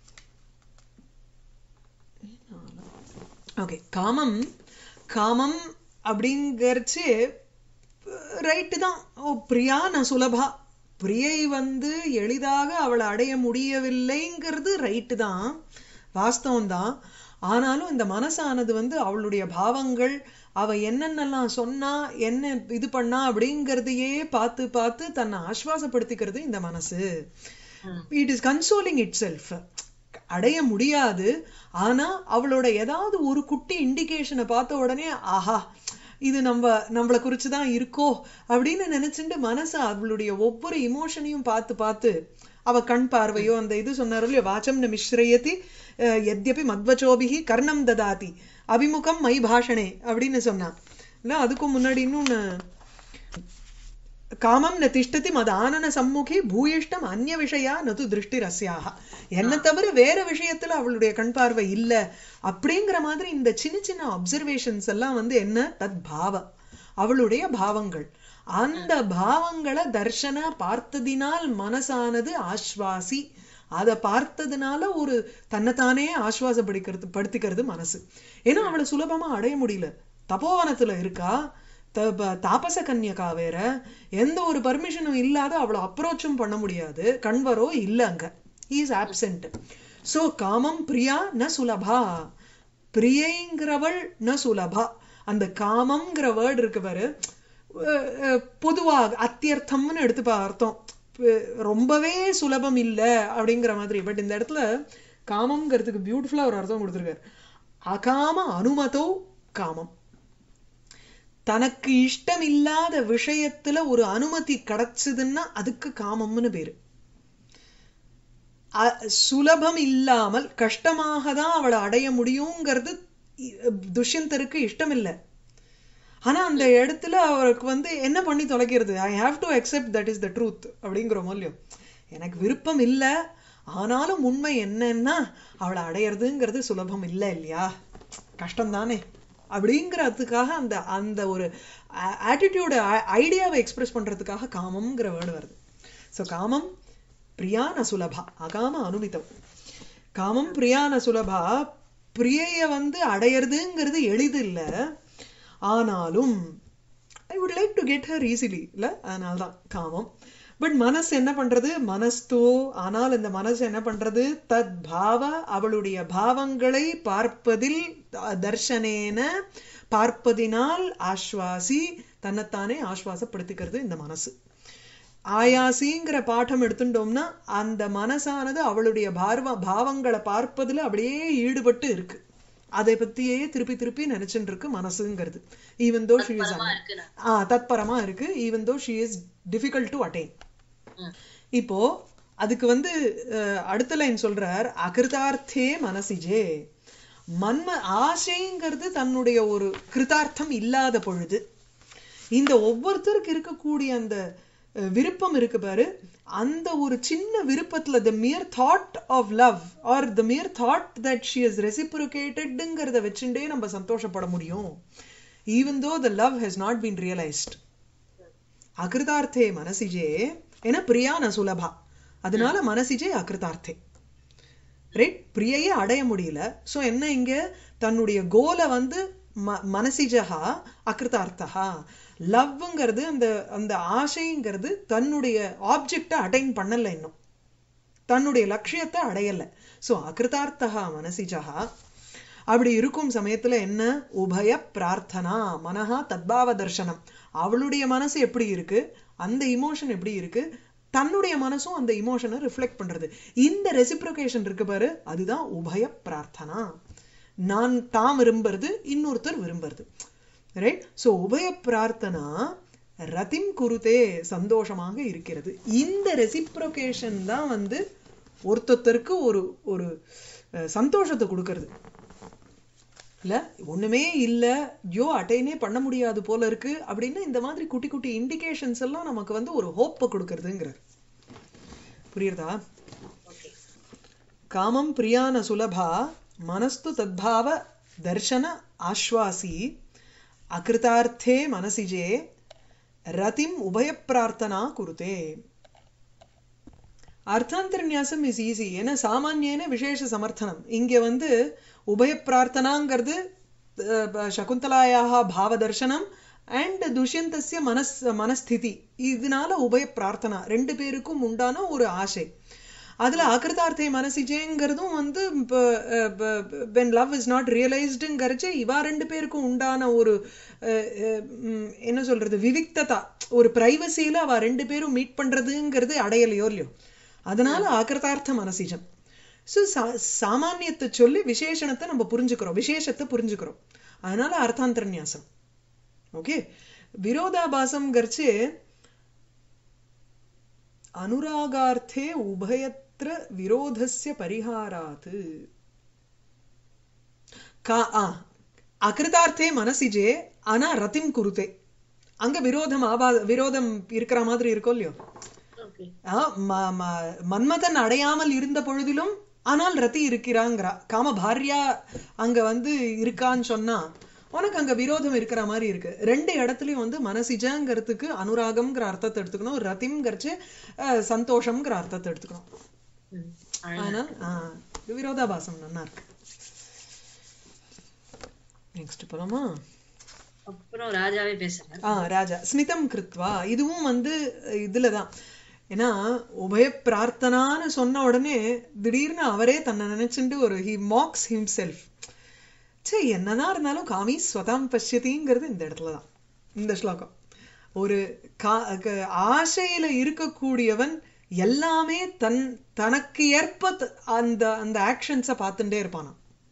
ஓகே காமம் காமம் அப்படிங்கறச்சு ரைட்டு தான் ஓ பிரியா நான் சுலபா பிரியை வந்து எளிதாக அவளை அடைய முடியவில்லைங்கிறது ரைட்டு தான் வாஸ்தவம் தான் ஆனாலும் இந்த மனசானது வந்து அவளுடைய பாவங்கள் அவ என்னென்னலாம் சொன்னா என்ன இது பண்ணா அப்படிங்கறதையே பார்த்து பார்த்து தன்னை ஆஸ்வாசப்படுத்திக்கிறது இந்த மனசு it is consoling itself அடைய முடியாது ஆனா அவளோட ஏதாவது ஒரு குட்டி இண்டிகேஷனை பார்த்த உடனே ஆஹா இது நம்ம நம்மளை குறிச்சு தான் இருக்கோ அப்படின்னு நினைச்சுட்டு மனசு அவளுடைய ஒவ்வொரு இமோஷனையும் பார்த்து பார்த்து அவ கண் பார்வையோ அந்த இது சொன்னாரோ இல்லையோ வாச்சம் ந மிஸ்ரயதி அஹ், யத்யபி மத்வச்சோபிகி கர்ணம் ததாதி அபிமுகம் மை பாஷணே அப்படின்னு சொன்னான் இல்ல அதுக்கும் முன்னாடி இன்னொன்னு காமம் ந திஷ்டதி மத ஆனன சம்முகி பூயிஷ்டம் அந்நிய விஷயா நது திருஷ்டி ரஸ்யாக என்ன தவிர வேற விஷயத்துல அவளுடைய கண் பார்வை இல்ல அப்படிங்கிற மாதிரி இந்த சின்ன சின்ன அப்சர்வேஷன்ஸ் எல்லாம் வந்து என்ன தத் பாவ அவளுடைய பாவங்கள் அந்த பாவங்களை தர்ஷன பார்த்ததினால் மனசானது ஆஸ்வாசி அதை பார்த்ததுனால ஒரு தன்னைத்தானே ஆஸ்வாசப்படுக்கிறது படுத்திக்கிறது மனசு ஏன்னா அவளை சுலபமா அடைய முடியல தபோவனத்துல இருக்கா த- ப- தாபச கன்யகா வேற எந்த ஒரு பர்மிஷனும் இல்லாத அவளை அப்ரோச்சும் பண்ண முடியாது கண்வரோ இல்ல அங்க இஸ் ஆப்சென்ட் சோ காமம் பிரியா ந சுலபா பிரியைங்கிறவள் ந சுலபா அந்த காமம்ங்கிற வேர்டு இருக்கு பாரு அஹ் அஹ் பொதுவாக அத்தியர்த்தம்னு எடுத்து பா அர்த்தம் ப- ரொம்பவே சுலபம் இல்ல அப்படிங்கிற மாதிரி பட் இந்த இடத்துல காமம்ங்கிறதுக்கு பியூட்டிஃபுல்லா ஒரு அர்த்தம் கொடுத்துருக்காரு அகாம அனுமதோ காமம் தனக்கு இஷ்டம் இல்லாத விஷயத்துல ஒரு அனுமதி கிடைச்சதுன்னா அதுக்கு காமம்னு பேரு அ- சுலபம் இல்லாமல் கஷ்டமாக தான் அவளை அடைய முடியுங்கிறது இ- துஷ்யந்தருக்கு இஷ்டம் இல்லை ஆனா அந்த இடத்துல அவருக்கு வந்து என்ன பண்ணி தொலைக்கிறது I have to accept that is the truth அப்படிங்கிற மூலியம் எனக்கு விருப்பம் இல்லை ஆனாலும் உண்மை என்னன்னா அவளை அடையிறதுங்கிறது சுலபம் இல்லை இல்லையா கஷ்டம் தானே அப்படிங்கிறதுக்காக அந்த அந்த ஒரு ஆட்டிடியூட ஐடியாவை எக்ஸ்பிரஸ் பண்றதுக்காக காமம்ங்கிற வேர்டு வருது ஸோ காமம் பிரியா ந சுலபா அகாம அனுமிதம் காமம் பிரியா ந சுலபா பிரியைய வந்து அடையிறதுங்கிறது எளிது இல்ல ஆனாலும் I would like to get her easily இல்ல அதனால்தான் காமம் பட் மனசு என்ன பண்றது மனஸ்தோ ஆனால் இந்த மனசு என்ன பண்றது தத் பாவ அவளுடைய பாவங்களை பார்ப்பதில் த- தர்ஷனேன பார்ப்பதினால் ஆஸ்வாசி தன்னைத்தானே ஆஸ்வாசப்படுத்திக்கிறது இந்த மனசு ஆயாசிங்கிற பாடம் எடுத்துட்டோம்னா அந்த மனசானது அவளுடைய பார்வ பாவங்களை பார்ப்பதுல அப்படியே ஈடுபட்டு இருக்கு அதை பத்தியே திருப்பி திருப்பி நினைச்சுட்டு இருக்கு மனசுங்கிறது ஈவன் தோ ஷி இஸ் பரமா இருக்குன்னு ஆ தத்பரமா இருக்கு even though she is difficult to attain ம். இப்போ அதுக்கு வந்து அஹ், அடுத்த லைன் சொல்றார் அகிருதார்த்தே மனசிஜே மன்ம ஆசைங்கிறது தன்னுடைய ஒரு கிருதார்த்தம் இல்லாத பொழுது இந்த ஒவ்வொருத்தருக்கு இருக்கக்கூடிய அந்த அஹ், விருப்பம் இருக்கு பாரு அந்த ஒரு சின்ன விருப்பத்துல the mere thought of love or the mere thought that she is ரெசிப்ரிகேட்டட்ங்கிறத வச்சுட்டே நம்ம சந்தோஷப்பட முடியும் even though the love has not been realised அகிருதார்த்தே மனசிஜே ஏன்னா பிரியா ந சுலபா அதனால மனசிஜே அகிருதார்த்தே ரைட் பிரியையே அடைய முடியல சோ என்ன இங்க தன்னுடைய கோலை வந்து ம மனசிஜகா அகிருதார்த்தா லவ்ங்கிறது அந்த அந்த ஆசைங்கிறது தன்னுடைய ஆப்ஜெக்டை அட்டைன் பண்ணல இன்னும் தன்னுடைய லட்சியத்தை அடையல சோ அகிருதார்த்தா மனசிஜகா அப்படி இருக்கும் சமயத்துல என்ன உபய பிரார்த்தனா மனஹா தத்பாவ தர்சனம் அவளுடைய மனசு எப்படி இருக்கு அந்த இமோஷன் எப்படி இருக்கு தன்னுடைய மனசும் அந்த இமோஷனை ரிஃப்ளெக்ட் பண்றது இந்த ரெசிப்ரோகேஷன் இருக்கு பாரு அதுதான் உபய பிரார்த்தனா நான் தான் விரும்புறது இன்னொருத்தர் விரும்புறது ரைட் சோ உபய பிரார்த்தனா ரதிம் குருதே சந்தோஷமாக இருக்கிறது இந்த ரெசிப்ரோகேஷன் தான் வந்து ஒருத்தருக்கு ஒரு ஒரு அஹ், சந்தோஷத்தை கொடுக்கறது இல்ல ஒண்ணுமே இல்ல ஐயோ அட்டைனே பண்ண முடியாது போல இருக்கு அப்படின்னா இந்த மாதிரி குட்டி குட்டி இண்டிகேஷன்ஸ் எல்லாம் நமக்கு வந்து ஒரு ஹோப்பை கொடுக்கறதுங்கிறார் புரியுறதா ஓகே காமம் பிரியான சுலபா மனஸ்து தத்பாவ தர்ஷன ஆஸ்வாசி அகிருதார்த்தே மனசிஜே ரதிம் உபய பிரார்த்தனா குருதே அர்த்தாந்தரநியாசம் இஸ் ஈஸி ஏன்னா சாமானியன விசேஷ சமர்த்தனம் இங்க வந்து உபய பிரார்த்தனாங்கிறது அஹ், ப- சகுந்தலாயாக பாவதர்சனம் அண்ட் துஷ்யந்தஸ்ய மனஸ் மனஸ்திதி இதனால உபய பிரார்த்தனா ரெண்டு பேருக்கும் உண்டான ஒரு ஆசை அதுல ஆக்கிருதார்த்தை மனசிஜேங்கிறதும் வந்து வென் லவ் இஸ் நாட் ரியலைஸ்டுங்கிறச்சு இவா ரெண்டு பேருக்கும் உண்டான ஒரு அஹ், அஹ், ம், என்ன சொல்றது விவிக்ததா ஒரு பிரைவசியில அவ ரெண்டு பேரும் மீட் பண்றதுங்கிறது அடையலையோ இல்லையோ அதனால ஆக்கிருதார்த்த மனசிஜம் ஸோ சாமானியத்தை சொல்லி விசேஷணத்தை நம்ம புரிஞ்சுக்கிறோம் விசேஷத்தை புரிஞ்சுக்கிறோம் அதனால அர்த்தாந்தரநியாசம் ஓகே விரோதாபாசம்ங்கிறச்சு அனுராகார்த்தே உபயத்ர விரோதஸ்ய பரிஹாராத் கா ஆ அகிருதார்த்தே மனசிஜே ஆனா ரத்திம் குருதே அங்க விரோதம் ஆபா விரோதம் இருக்கிற மாதிரி இருக்கோ இல்லையோ ஓகே ஆ, ம- ம- மன்மதன் அடையாமல் இருந்த பொழுதிலும் ஆனால் ரதி இருக்கிறாங்கிறா காம பாரியா அங்க வந்து இருக்கான்னு சொன்னா உனக்கு அங்க விரோதம் இருக்கிற மாதிரி இருக்கு ரெண்டு இடத்துலயும் வந்து மனசிஜங்கிறதுக்கு அனுராகம்ங்கிற அர்த்தத்தை எடுத்துக்கணும் ரத்திம்ங்கிறச்சு அஹ், சந்தோஷம்ங்கிற அர்த்தத்தை எடுத்துக்கணும் ம் அழகா ஆனால் ஆ, இது விரோதாபாசம் நல்லா இருக்கு நெக்ஸ்ட் போலாமா அப்புறம் ராஜாவே பேசுறாரு ஆ ராஜா ஸ்மிதம் கிருத்வா இதுவும் வந்து இதுல தான் ஏன்னா உபய பிரார்த்தனான்னு சொன்ன உடனே திடீர்னு அவரே தன்னை நினைச்சுட்டு ஒரு ஹி மாக்ஸ் ஹிம்செல்ஃப் சே என்னதான் இருந்தாலும் காமி ஸ்வதாம் பஷ்யதிங்கிறது இந்த இடத்துல தான் இந்த ஸ்லோகம் ஒரு கா க- ஆசையில இருக்கக்கூடியவன் எல்லாமே தன் தனக்கு ஏற்ப த- அந்த அந்த ஆக்ஷன்ஸை பார்த்துட்டே இருப்பானாம்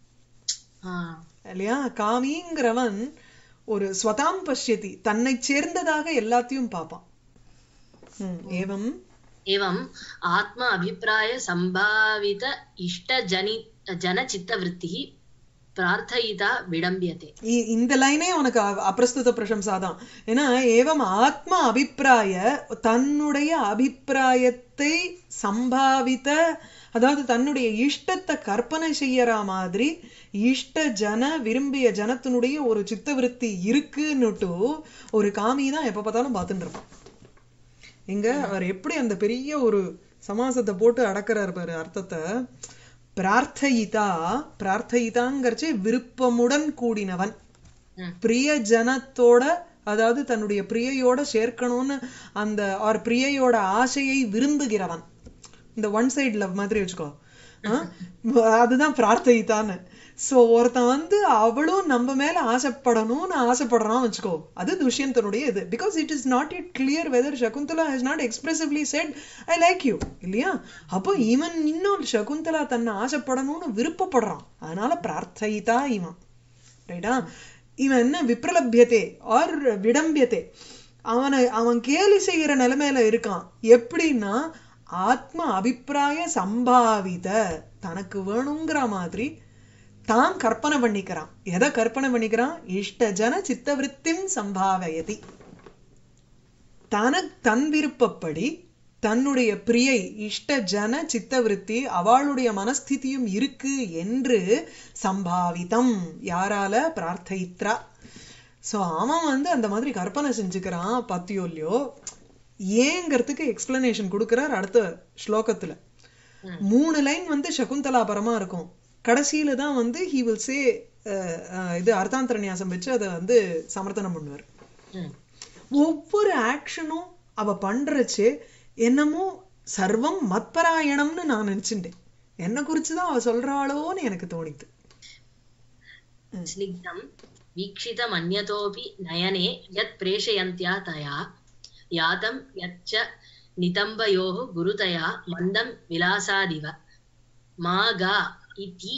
ஆஹ் இல்லையா காமிங்கிறவன் ஒரு ஸ்வதாம் பஷ்யதி தன்னை சேர்ந்ததாக எல்லாத்தையும் பார்ப்பான் ம், ஏவம் एवम् आत्म अभिप्राय सम्भावित इष्टजनि जनचित्तवृत्तिः प्रार्थयिता विडम्ब्यते இ- இந்த லைனே உனக்கு அ- அப்பிரஸ்துத பிரசம்சா தான் ஏன்னா ஏவம் ஆத்ம அபிப்பிராய தன்னுடைய அபிப்பிராயத்தை சம்பாவித்த அதாவது தன்னுடைய இஷ்டத்தை கற்பனை செய்யற மாதிரி இஷ்ட ஜன விரும்பிய ஜனத்தினுடைய ஒரு சித்தவிருத்தி இருக்குன்னுட்டு ஒரு காமி தான் எப்ப பார்த்தாலும் பார்த்துட்டு இருப்பான் இங்க அவர் எப்படி அந்த பெரிய ஒரு சமாசத்தை போட்டு அடக்குறாரு பாரு அர்த்தத்தை பிரார்த்தயிதா பிரார்த்தயிதாங்கிறச்சு விருப்பமுடன் கூடினவன் ம். பிரிய ஜனத்தோட அதாவது தன்னுடைய பிரியையோட சேர்க்கணும்னு அந்த ஆர் பிரியையோட ஆசையை விரும்புகிறவன் இந்த ஒன் சைடு லவ் மாதிரி வச்சுக்கோ ஆ? அதுதான் பிரார்த்தயித்தான்னு சோ ஒருத்தன் வந்து அவளும் நம்ம மேல ஆசைப்படணும்னு ஆசைப்படுறான் வச்சுக்கோ அது துஷ்யந்தனுடைய இது because it is not it clear whether Shakuntala has not expressively said I like you இல்லையா அப்போ இவன் இன்னும் சகுந்தலா தன்னை ஆசைப்படணும்னு விருப்பப்படுறான் அதனால பிரார்த்தயிதா இவன் ரைட்டா இவன் என்ன விப்ரலபியத்தே ஆர் விடம்பியத்தே அவனை அவன் கேலி செய்யற நிலைமையில இருக்கான் எப்படின்னா ஆத்ம அபிப்பிராய சம்பாவித தனக்கு வேணுங்கிற மாதிரி தான் கற்பனை பண்ணிக்கிறான் எதை கற்பனை பண்ணிக்கிறான் இஷ்ட ஜன சித்தவிருத்திம் சம்பாவயதி தனக்கு தன் விருப்பப்படி தன்னுடைய பிரியை இஷ்ட ஜன சித்தவிருத்தி அவளுடைய மனஸ்திதியும் இருக்கு என்று சம்பாவிதம் யாரால பிரார்த்தயித்ரா சோ அவன் வந்து அந்த மாதிரி கற்பனை செஞ்சுக்கிறான் பத்தியோ இல்லையோ ஏங்கிறதுக்கு எக்ஸ்பிளனேஷன் கொடுக்கிறார் அடுத்த ஸ்லோகத்துல ம். மூணு லைன் வந்து சகுந்தலா பரமா இருக்கும் கடைசியில தான் வந்து ஹி வில் சே இது அர்த்தாந்தர நியாசம் வச்சு அதை வந்து சமர்த்தனம் பண்ணுவார் ம். ஒவ்வொரு ஆக்ஷனும் அவ பண்றச்சு என்னமோ சர்வம் மத்பராயணம்னு நான் நினைச்சுட்டேன் என்ன குறிச்சுதான் அவ சொல்றாளோன்னு எனக்கு தோணித்து स्निग्धं वीक्षितमन्यतोऽपि नयने यत् प्रेषयन्त्या तया यातं यच्च नितम्बयोः गुरुतया मन्दं विलासादिव मा गा इति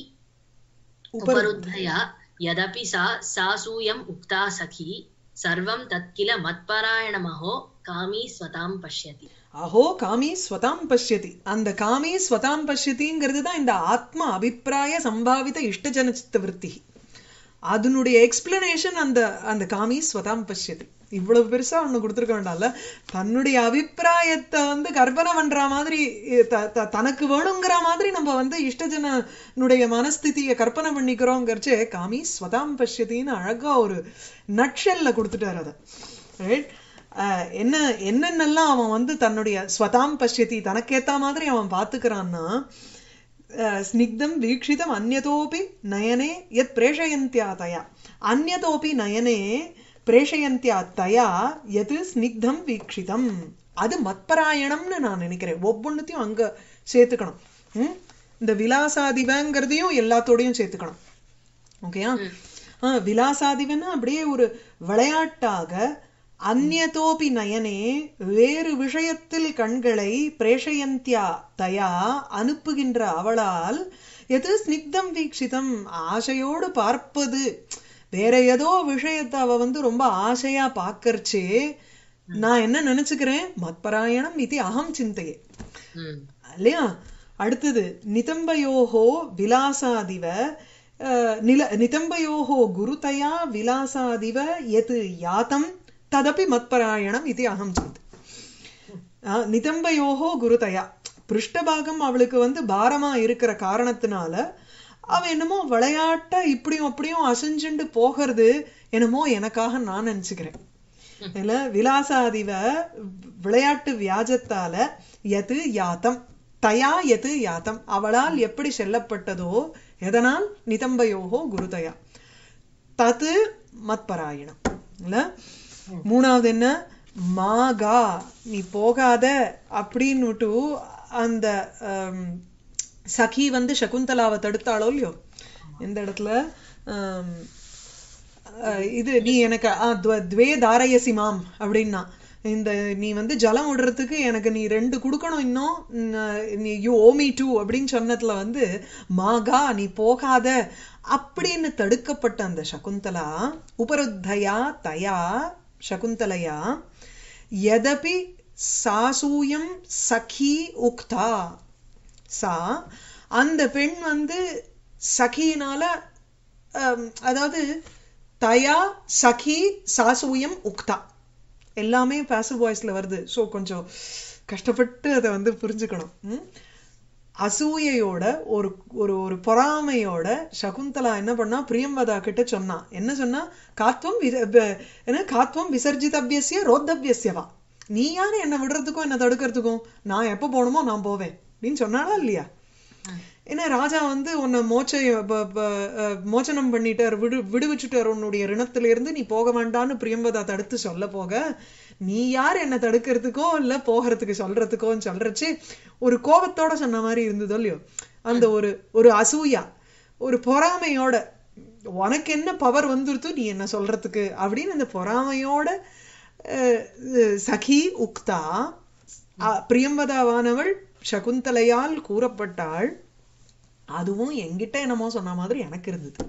उपरुद्धया यदपि सा सासूयम् उक्ता सखी सर्वं तत्किल मत्परायणमहो कामी स्वतां पश्यति அஹோ காமி ஸ்வதாம் பஷ்யதி அந்த காமி ஸ்வதாம் பஷ்யதிங்கிறது தான் இந்த ஆத்ம அபிப்பிராய சம்பாவித இஷ்டஜன சித்த விருத்தி அதனுடைய எக்ஸ்பிளனேஷன் அந்த அந்த காமி ஸ்வதாம் பஷ்யதி இவ்வளவு பெருசா ஒண்ணு கொடுத்துருக்க வேண்டாம்ல தன்னுடைய அபிப்பிராயத்தை வந்து கற்பனை பண்ற மாதிரி த- த- தனக்கு வேணுங்கிற மாதிரி நம்ம வந்து இஷ்டஜனுடைய மனஸ்திதியை கற்பனை பண்ணிக்கிறோங்கிறச்சே காமி ஸ்வதாம் பஷ்யத்தின்னு அழகா ஒரு நட்ஷல்ல கொடுத்துட்டாரு அதை ரைட் என்ன என்னென்னலாம் அவன் வந்து தன்னுடைய ஸ்வதாம் பஷ்யதி தனக்கேத்த மாதிரி அவன் பார்த்துக்கிறான்னா அஹ், ஸ்னிக்தம் வீக்ஷிதம் அந்நதோபி நயனே யத் பிரேஷயந்தியா தயா அந்நதோபி நயனே பிரேஷயந்தியா தயா எது ஸ்னிக்தம் வீக்ஷிதம் அது மத்பராயணம்னு நான் நினைக்கிறேன் ஒவ்வொன்றுத்தையும் அங்க சேர்த்துக்கணும் ம்? இந்த விலாசாதிவங்கிறதையும் எல்லாத்தோடையும் சேர்த்துக்கணும் ஓகேயா ஆ விலாசாதிவன்னா அப்படியே ஒரு விளையாட்டாக அந்நதோபி நயனே வேறு விஷயத்தில் கண்களை பிரேஷயந்தியா தயா அனுப்புகின்ற அவளால் எது ஸ்னிக்தம் வீக்ஷிதம் ஆசையோடு பார்ப்பது வேற ஏதோ விஷயத்தை அவ வந்து ரொம்ப ஆசையா பார்க்கறச்சே நான் என்ன நினைச்சுக்கிறேன் மத்பராயணம் இது அகம் சிந்தையே ம். இல்லையா அடுத்தது நிதம்பயோகோ விலாசாதிவ அஹ், நில நிதம்பயோகோ குருதயா விலாசாதிவ எது யாத்தம் ததப்பி மத்பராயணம் இது அகம் சிந்தை ஆஹ், நிதம்பயோகோ குருதயா பிருஷ்டபாகம் அவளுக்கு வந்து பாரமா இருக்கிற காரணத்தினால அவ என்னமோ விளையாட்டா இப்படியும் அப்படியும் அசைஞ்சுண்டு போகிறது என்னமோ எனக்காக நான் நினைச்சுக்கிறேன் இல்ல விலாசாதிவ விளையாட்டு வியாஜத்தால எது யாத்தம் தயா எது யாத்தம் அவளால் எப்படி செல்லப்பட்டதோ எதனால் நிதம்பயோகோ குருதயா தது மத்பராயணம் இல்ல மூணாவது என்ன மாகா நீ போகாத அப்படின்னுட்டு அந்த ஆம், சகி வந்து சகுந்தலாவை தடுத்தாளோ இல்லையோ எந்த இடத்துல ஆம், அஹ், இது நீ எனக்கு ஆ, துவ- துவே தாரயசி மாம் அப்படின்னா இந்த நீ வந்து ஜலம் விடுறதுக்கு எனக்கு நீ ரெண்டு கொடுக்கணும் இன்னும் ந- நீ யூ ஓமி டூ அப்படின்னு சொன்னதுல வந்து மாகா நீ போகாத அப்படின்னு தடுக்கப்பட்ட அந்த சகுந்தலா உபருத்தயா தயா சகுந்தலையா எதபி சாசூயம் சகி உக்தா சா அந்த பெண் வந்து சகியினால அம், அதாவது தயா சகி சாசூயம் உக்தா எல்லாமே பாசிவ் வாய்ஸ்ல வருது ஸோ கொஞ்சம் கஷ்டப்பட்டு அதை வந்து புரிஞ்சுக்கணும் ம்? அசூயையோட ஒரு ஒரு ஒரு பொறாமையோட சகுந்தலா என்ன பண்ணா பிரியம்பதா கிட்ட சொன்னா என்ன சொன்னா காத்வம் வி- ப- என்ன காத்வம் விசர்ஜிதவ்யசிய ரோத்தவ்யசியவா நீ யாரு என்ன விடுறதுக்கும் என்ன தடுக்கிறதுக்கும் நான் எப்ப போகணுமோ நான் போவேன் அப்படின்னு சொன்னாளா இல்லையா ஏன்னா ராஜா வந்து உன்னை மோச்ச ப- ப- அஹ் மோச்சனம் பண்ணிட்டார் விடு விடுவிச்சுட்டார் உன்னுடைய ரிணத்துல இருந்து நீ போக வேண்டான்னு பிரியம்பதா தடுத்து சொல்ல போக நீ யார் என்ன தடுக்கிறதுக்கோ இல்ல போகிறதுக்கு சொல்றதுக்கோன்னு சொல்றச்சு ஒரு கோபத்தோட சொன்ன மாதிரி இருந்ததோ இல்லையோ அந்த ஒரு ஒரு அசூயா ஒரு பொறாமையோட உனக்கு என்ன பவர் வந்துருத்து நீ என்ன சொல்றதுக்கு அப்படின்னு அந்த பொறாமையோட அஹ், அஹ், சகி உக்தா அ- பிரியம்பதாவானவள் சகுந்தலையால் கூறப்பட்டாள் அதுவும் என்கிட்ட என்னமோ சொன்ன மாதிரி எனக்கு இருந்தது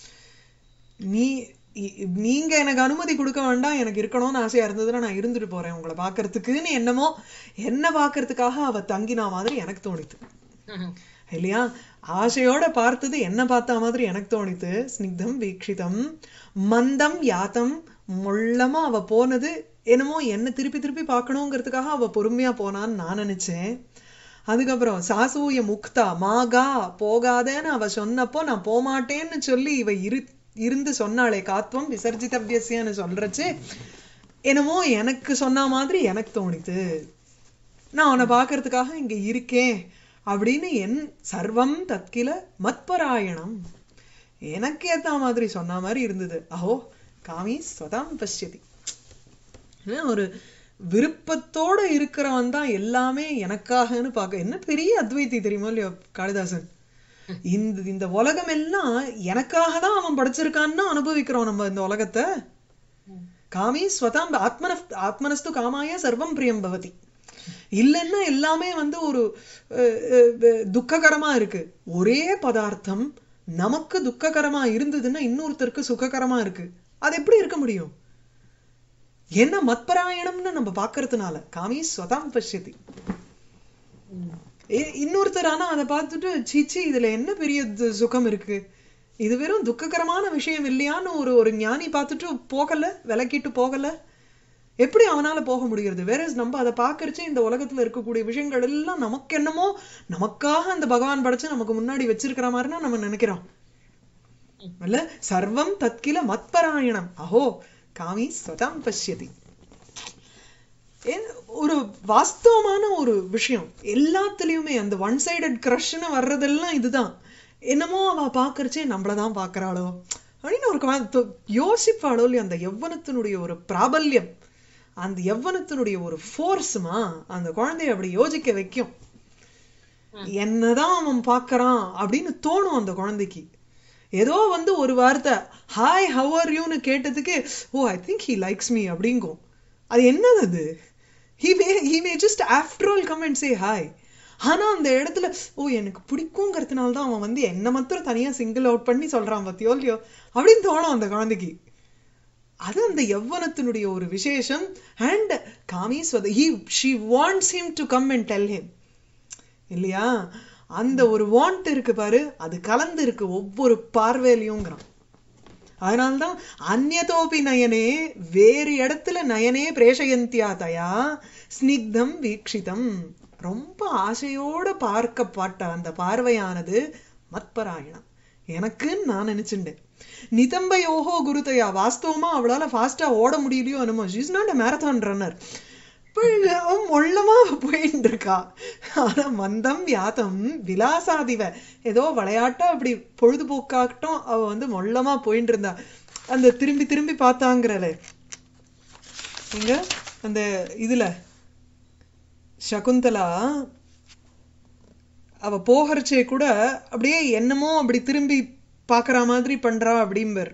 நீ இ- நீங்க எனக்கு அனுமதி கொடுக்க வேண்டாம் எனக்கு இருக்கணும்னு ஆசையா இருந்ததுன்னா நான் இருந்துட்டு போறேன் உங்களை பார்க்கறதுக்குன்னு என்னமோ என்ன பார்க்கறதுக்காக அவ தங்கினா மாதிரி எனக்கு தோணித்து இல்லையா ஆசையோட பார்த்தது என்ன பார்த்த மாதிரி எனக்கு தோணித்து ஸ்னிக்தம் வீக்ஷிதம் மந்தம் யாத்தம் முள்ளமா அவ போனது என்னமோ என்ன திருப்பி திருப்பி பார்க்கணுங்கிறதுக்காக அவ பொறுமையா போனான்னு நான் நினைச்சேன் அதுக்கப்புறம் சாசூய முக்தா மாகா போகாதேன்னு அவ சொன்னப்போ நான் போமாட்டேன்னு சொல்லி இவ இரு இருந்து சொன்னாளே காத்வம் விசர்ஜிதவ்யசியன்னு சொல்றச்சு என்னமோ எனக்கு சொன்ன மாதிரி எனக்கு தோணித்து நான் உன்னை பார்க்கறதுக்காக இங்க இருக்கேன் அப்படின்னு என் சர்வம் தத்கில மத்பராயணம் எனக்கு ஏத்த மாதிரி சொன்ன மாதிரி இருந்தது அஹோ காமி ஸ்வதாம் பஷ்யதி ஏன் ஒரு விருப்பத்தோட இருக்கிறவன் தான் எல்லாமே எனக்காகன்னு பார்க்க என்ன பெரிய அத்வைத்தி தெரியுமா இல்லையோ காளிதாசன் இந்த இந்த உலகம் எல்லாம் எனக்காக தான் அவன் படைச்சிருக்கான்னு அனுபவிக்கிறோம் நம்ம இந்த உலகத்தை காமி ஸ்வதாம் ஆத்மன ஆத்மனஸ்து காமாய சர்வம் பிரியம் பவதி இல்லைன்னா எல்லாமே வந்து ஒரு அஹ், அஹ், துக்ககரமா இருக்கு ஒரே பதார்த்தம் நமக்கு துக்ககரமா இருந்ததுன்னா இன்னொருத்தருக்கு சுககரமா இருக்கு அது எப்படி இருக்க முடியும் என்ன மத்பராயணம்னு நம்ம பார்க்கறதுனால காமி ஸ்வதாம் பஷ்யதி இ- இன்னொருத்தர் ஆனா அதை பார்த்துட்டு சீச்சி இதுல என்ன பெரிய து- சுகம் இருக்கு இது வெறும் துக்ககரமான விஷயம் இல்லையான்னு ஒரு ஒரு ஞானி பார்த்துட்டு போகல விலக்கிட்டு போகல எப்படி அவனால போக முடிகிறது வேற நம்ம அதை பார்க்கறச்சே இந்த உலகத்துல இருக்கக்கூடிய விஷயங்கள் எல்லாம் நமக்கு என்னமோ நமக்காக அந்த பகவான் படைச்சு நமக்கு முன்னாடி வச்சிருக்கிற மாதிரினா நம்ம நினைக்கிறோம் அல்ல சர்வம் தத்கில மத்பராயணம் அஹோ காமி ஸ்வதாம் பஷ்யதி ஏ- ஒரு வாஸ்தவமான ஒரு விஷயம் எல்லாத்துலயுமே அந்த ஒன் சைடட் க்ரஷ்னு வர்றதெல்லாம் இதுதான் என்னமோ அவ பாக்குறச்சே நம்மளதான் பாக்குறாளோ அப்படின்னு ஒரு கா- தொ- யோசிப்பாளோ இல்லையா அந்த யவ்வனத்தினுடைய ஒரு பிராபல்யம் அந்த யவ்வனத்தினுடைய ஒரு ஃபோர்ஸுமா அந்த குழந்தைய அப்படி யோசிக்க வைக்கும் என்னதான் அவன் பார்க்கறான் அப்படின்னு தோணும் அந்த குழந்தைக்கு ஏதோ வந்து ஒரு வார்த்தை ஹாய் ஹவ் ஆர் யூன்னு கேட்டதுக்கு oh I think he likes me அப்படிங்கும் அது என்னது அது he may he may just after all come and say hi ஆனா அந்த இடத்துல ஓ எனக்கு பிடிக்குங்கிறதுனால தான் அவன் வந்து என்ன மாத்திரம் தனியா சிங்கிள் அவுட் பண்ணி சொல்றான் பத்தியோ இல்லையோ அப்படின்னு தோணும் அந்த குழந்தைக்கு அது அந்த யவ்வனத்தினுடைய ஒரு விசேஷம் அண்ட் காமீஸ்வத he she wants him to come and tell him இல்லையா அந்த ஒரு வாண்ட் இருக்கு பாரு அது கலந்து இருக்கு ஒவ்வொரு பார்வையிலையுங்கிறான் அதனால்தான் அந்நதோபி நயனே வேறு இடத்துல நயனே பிரேஷயந்தியா தயா ஸ்னிக்தம் வீக்ஷிதம் ரொம்ப ஆசையோட பார்க்கப்பட்ட அந்த பார்வையானது மத்பராயணம் எனக்குன்னு நான் நினைச்சுட்டேன் நிதம்பயோகோ குருதயா வாஸ்தவமா அவளால ஃபாஸ்டா ஓட முடியலையோ என்னமோ she's not a marathon runner அவன் மொள்ளமா போயிட்டு இருக்கா ஆனா மந்தம் யாத்தம் விலாசாதிவ ஏதோ விளையாட்டா அப்படி பொழுதுபோக்காகட்டும் அவ வந்து மொள்ளமா போயிட்டு இருந்தா அந்த திரும்பி திரும்பி பார்த்தாங்கிறல இங்க அந்த இதுல சகுந்தலா அவ போகிறச்சே கூட அப்படியே என்னமோ அப்படி திரும்பி பார்க்கற மாதிரி பண்றா அப்படிம்பர்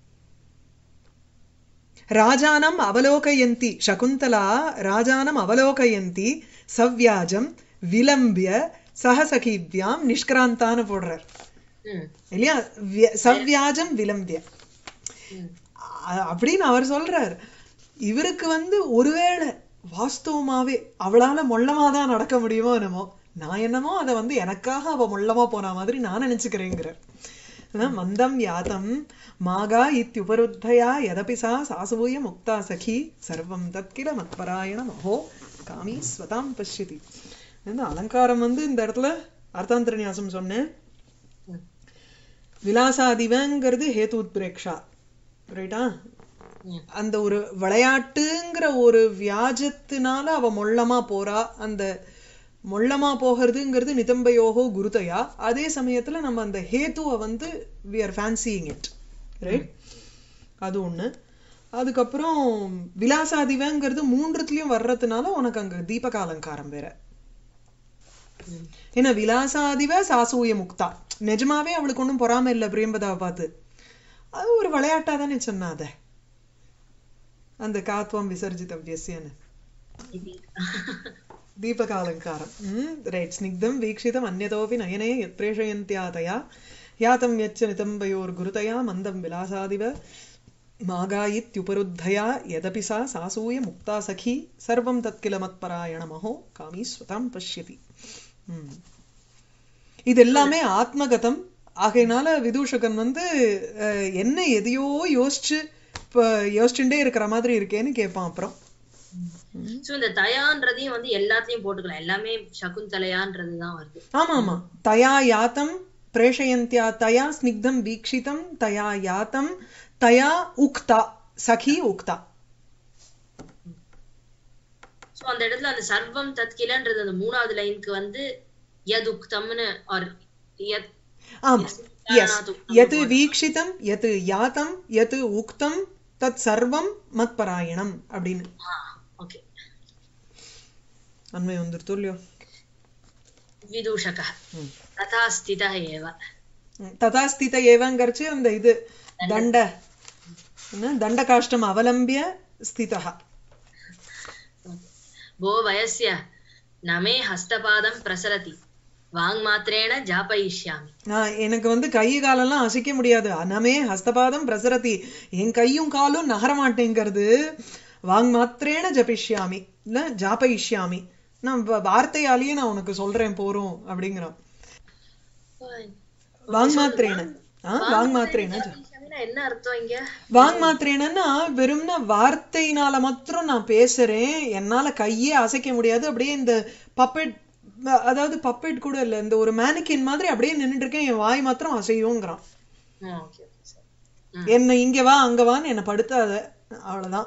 ராஜானம் அவலோகயந்தி சகுந்தலா ராஜானம் அவலோகயந்தி சவ்யாஜம் விலம்பிய சகசகிவ்யாம் நிஷ்கிராந்தான்னு போடுறார் ம் இல்லையா விய- சவ்யாஜம் விலம்பிய ம் அ- அப்படின்னு அவர் சொல்றார் இவருக்கு வந்து ஒருவேளை வாஸ்தவமாவே அவளால மொள்ளமா தான் நடக்க முடியுமோ என்னமோ நான் என்னமோ அதை வந்து எனக்காக அவ மொள்ளமா போன மாதிரி நான் நினைச்சுக்கிறேங்கிறார் அதான் மந்தம் யாத்தம் மாகா இத்யுபருத்தயா யதபி சா சாசூய முக்தா சகி சர்வம் தத்கில மத்பராயண மகோ காமி ஸ்வதாம் பஷ்யதி இந்த அலங்காரம் வந்து இந்த இடத்துல அர்த்தாந்தர நியாசம் சொன்னேன் ம் விலாசாதிவங்கிறது ஹேது உத்பிரேக்ஷா ரைட்டா ம் அந்த ஒரு விளையாட்டுங்கிற ஒரு வியாஜத்தினால அவ மொள்ளமா போறா அந்த மொள்ளமா போகிறதுங்கிறது நிதம்பயோகோ குருதயா அதே சமயத்துல நம்ம அந்த ஹேத்துவை வந்து we are fancying it right அது ஒண்ணு அதுக்கப்புறம் விலாசாதிவங்கிறது மூன்றுத்துலயும் வர்றதுனால உனக்கு அங்க தீபக அலங்காரம் வேற ம் ஏன்னா விலாசாதிவ சாசூய முக்தா நிஜமாவே அவளுக்கு ஒண்ணும் பொறாம இல்ல பிரியம்பதாவை பார்த்து அது ஒரு விளையாட்டா தானே சொன்னா அத அந்த காத்வம் விசர்ஜிதவ்யஸ்யன்னு இது दीपकालङ्कारम् रैट् स्निग्धं वीक्षितम् अन्यतोऽपि नयने यत् प्रेषयन्त्या तया यातं यच्च नितम्बयोर्गुरुतया मन्दं विलासादिव मागा इत्युपरुद्धया यदपि सा सासूय मुक्ता सखी सर्वं तत्किल मत्परायणमहो कामी स्वतां पश्यति ம். இது எல்லாமே ஆத்மகதம் ஆகையினால விதூஷகன் வந்து அஹ், என்ன எதையோ யோசிச்சு இப்ப யோசிச்சுட்டே இருக்கிற மாதிரி இருக்கேன்னு கேட்பான் அப்புறம் சோ இந்த தயான்றதையும் வந்து எல்லாத்தையும் போட்டுக்கலாம் எல்லாமே சகுந்தலையான்றது தான் வருது ஆமா ஆமா தயா யாத்தம் பிரேஷயந்தியா தயா ஸ்னிக்தம் வீக்ஷிதம் தயா யாத்தம் தயா உக்தா சகி உக்தா சோ அந்த இடத்துல அந்த சர்வம் தத்கிலன்றது அந்த மூணாவது லைனுக்கு வந்து யத் உக்தம்னு ஆர் யத் ஆமா எஸ் எது வீக்ஷிதம் எது யாத்தம் எது உக்தம் தத் சர்வம் மத்பராயணம் அப்படின்னு ஓகே அண்மை வந்துருத்தோ இல்லையோ விதூஷகः ம். ததா ஸ்திதः ஏவ ம். ததா ஸ்தித ஏவங்கரிச்சு அந்த இது தண்ட என்ன தண்ட காஷ்டம் அவலம்பிய ஸ்திதா भो वयस्य न मे हस्तपादं प्रसरति वाङ्मात्रेण जापयिष्यामि நான் எனக்கு வந்து கை காலெல்லாம் அசைக்க முடியாது அனமே ஹஸ்தபாதம் பிரசரதி என் கையும் காலும் நகர மாட்டேங்கிறது வாங் மாத்திரேன ஜபிஷ்யாமி இல்ல ஜாபயிஷ்யாமி நான் வ- வார்த்தையாலேயே நான் உனக்கு சொல்றேன் போறோம் அப்படிங்கிறான் வாங் மாத்திரேன ஆ வாங் மாத்திரேன ஜ- ஜாபயிஷ்யாமினா என்ன அர்த்தம் இங்க வாங் மாத்திரேனன்னா வெறும்னா வார்த்தையினால மாத்திரம் நான் பேசுறேன் என்னால கையே அசைக்க முடியாது அப்படியே இந்த பப்பெட் அதாவது பப்பெட் கூட இல்ல இந்த ஒரு மேனிக்கின் மாதிரி அப்படியே நின்னுட்டு இருக்கேன் என் வாய் மாத்திரம் அசையுங்கிறான் ஓகே ஓகே சார் என்ன இங்க வா அங்க வான்னு என்ன படுத்தாத அவ்வளவுதான்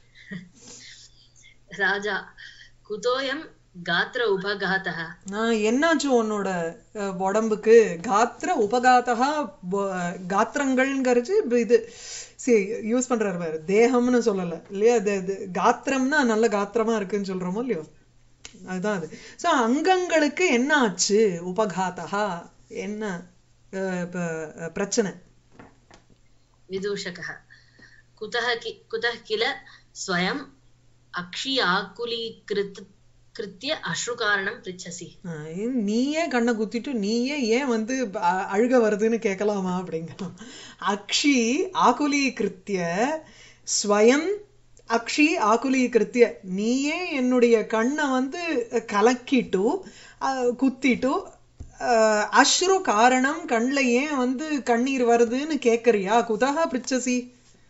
ராஜா குதோயம் காத்திர உபகாத்தः நான் என்னாச்சு உன்னோட அஹ், உடம்புக்கு காத்திர உபகாத்தகா ப- காத்திரங்கள்ங்கிறது இப்ப இது யூஸ் பண்றாரு பாரு தேகம்னு சொல்லல இல்லையா இது இது காத்திரம்னா நல்ல காத்திரமா இருக்குன்னு சொல்றோமோ இல்லையோ அதுதான் அது சோ அங்கங்களுக்கு என்ன ஆச்சு உபகாத்தகா என்ன அஹ், ப- அஹ், பிரச்சனை विदूषकः कुतः कि कुतः किल स्वयम् अक्षि आकुलीकृत कृत्य अश्रुकारणं पृच्छसि ஆஹ் நீயே கண்ணை குத்திட்டு நீயே ஏன் வந்து அ- அழுக வருதுன்னு கேட்கலாமா அப்படிங்கிறான் அக்ஷி ஆகுலீகிருத்திய ஸ்வயம் அக்ஷி ஆகுலீகிருத்திய நீயே என்னுடைய கண்ணை வந்து கலக்கிட்டு அஹ், குத்திட்டு அஹ், அஸ்ரு காரணம் கண்ணுல ஏன் வந்து கண்ணீர் வருதுன்னு கேக்குறியா குதகா பிரிச்சசி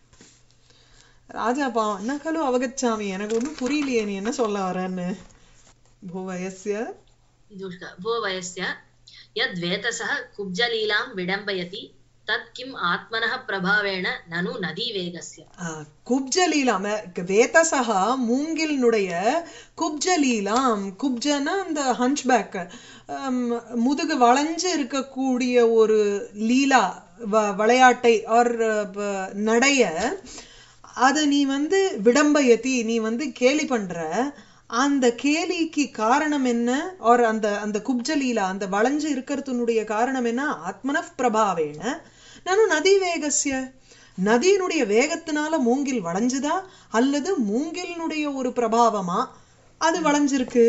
ராஜா பாவம் என்ன கலு அவகச்சாமி எனக்கு ஒண்ணும் புரியலையே நீ என்ன சொல்ல வரேன்னு भुवयस्य विदूषकः भो वयस्य यद्वेतसः कुब्जलीलां विडम्बयति तत् किम् आत्मनः प्रभावेण ननु नदीवेगस्य ஆஹ், குப்ஜலீலாம் வேதசகா மூங்கிலினுடைய குப்ஜலீலாம் குப்ஜனா அந்த ஹன்ச்பேக் முதுகு வளைஞ்சு இருக்கக்கூடிய ஒரு லீலா வ- விளையாட்டை ஆர் நடைய அத நீ வந்து விடம்பயத்தி நீ வந்து கேலி பண்ற அந்த கேலிக்கு காரணம் என்ன ஒரு அந்த அந்த குப்ஜலீலா அந்த வளைஞ்சு இருக்கிறதுனுடைய காரணம் என்ன ஆத்மன பிரபாவேன நானும் நதி வேகஸ்ய நதியினுடைய வேகத்தினால மூங்கில் வளைஞ்சுதா அல்லது மூங்கிலினுடைய ஒரு பிரபாவமா அது வளைஞ்சிருக்கு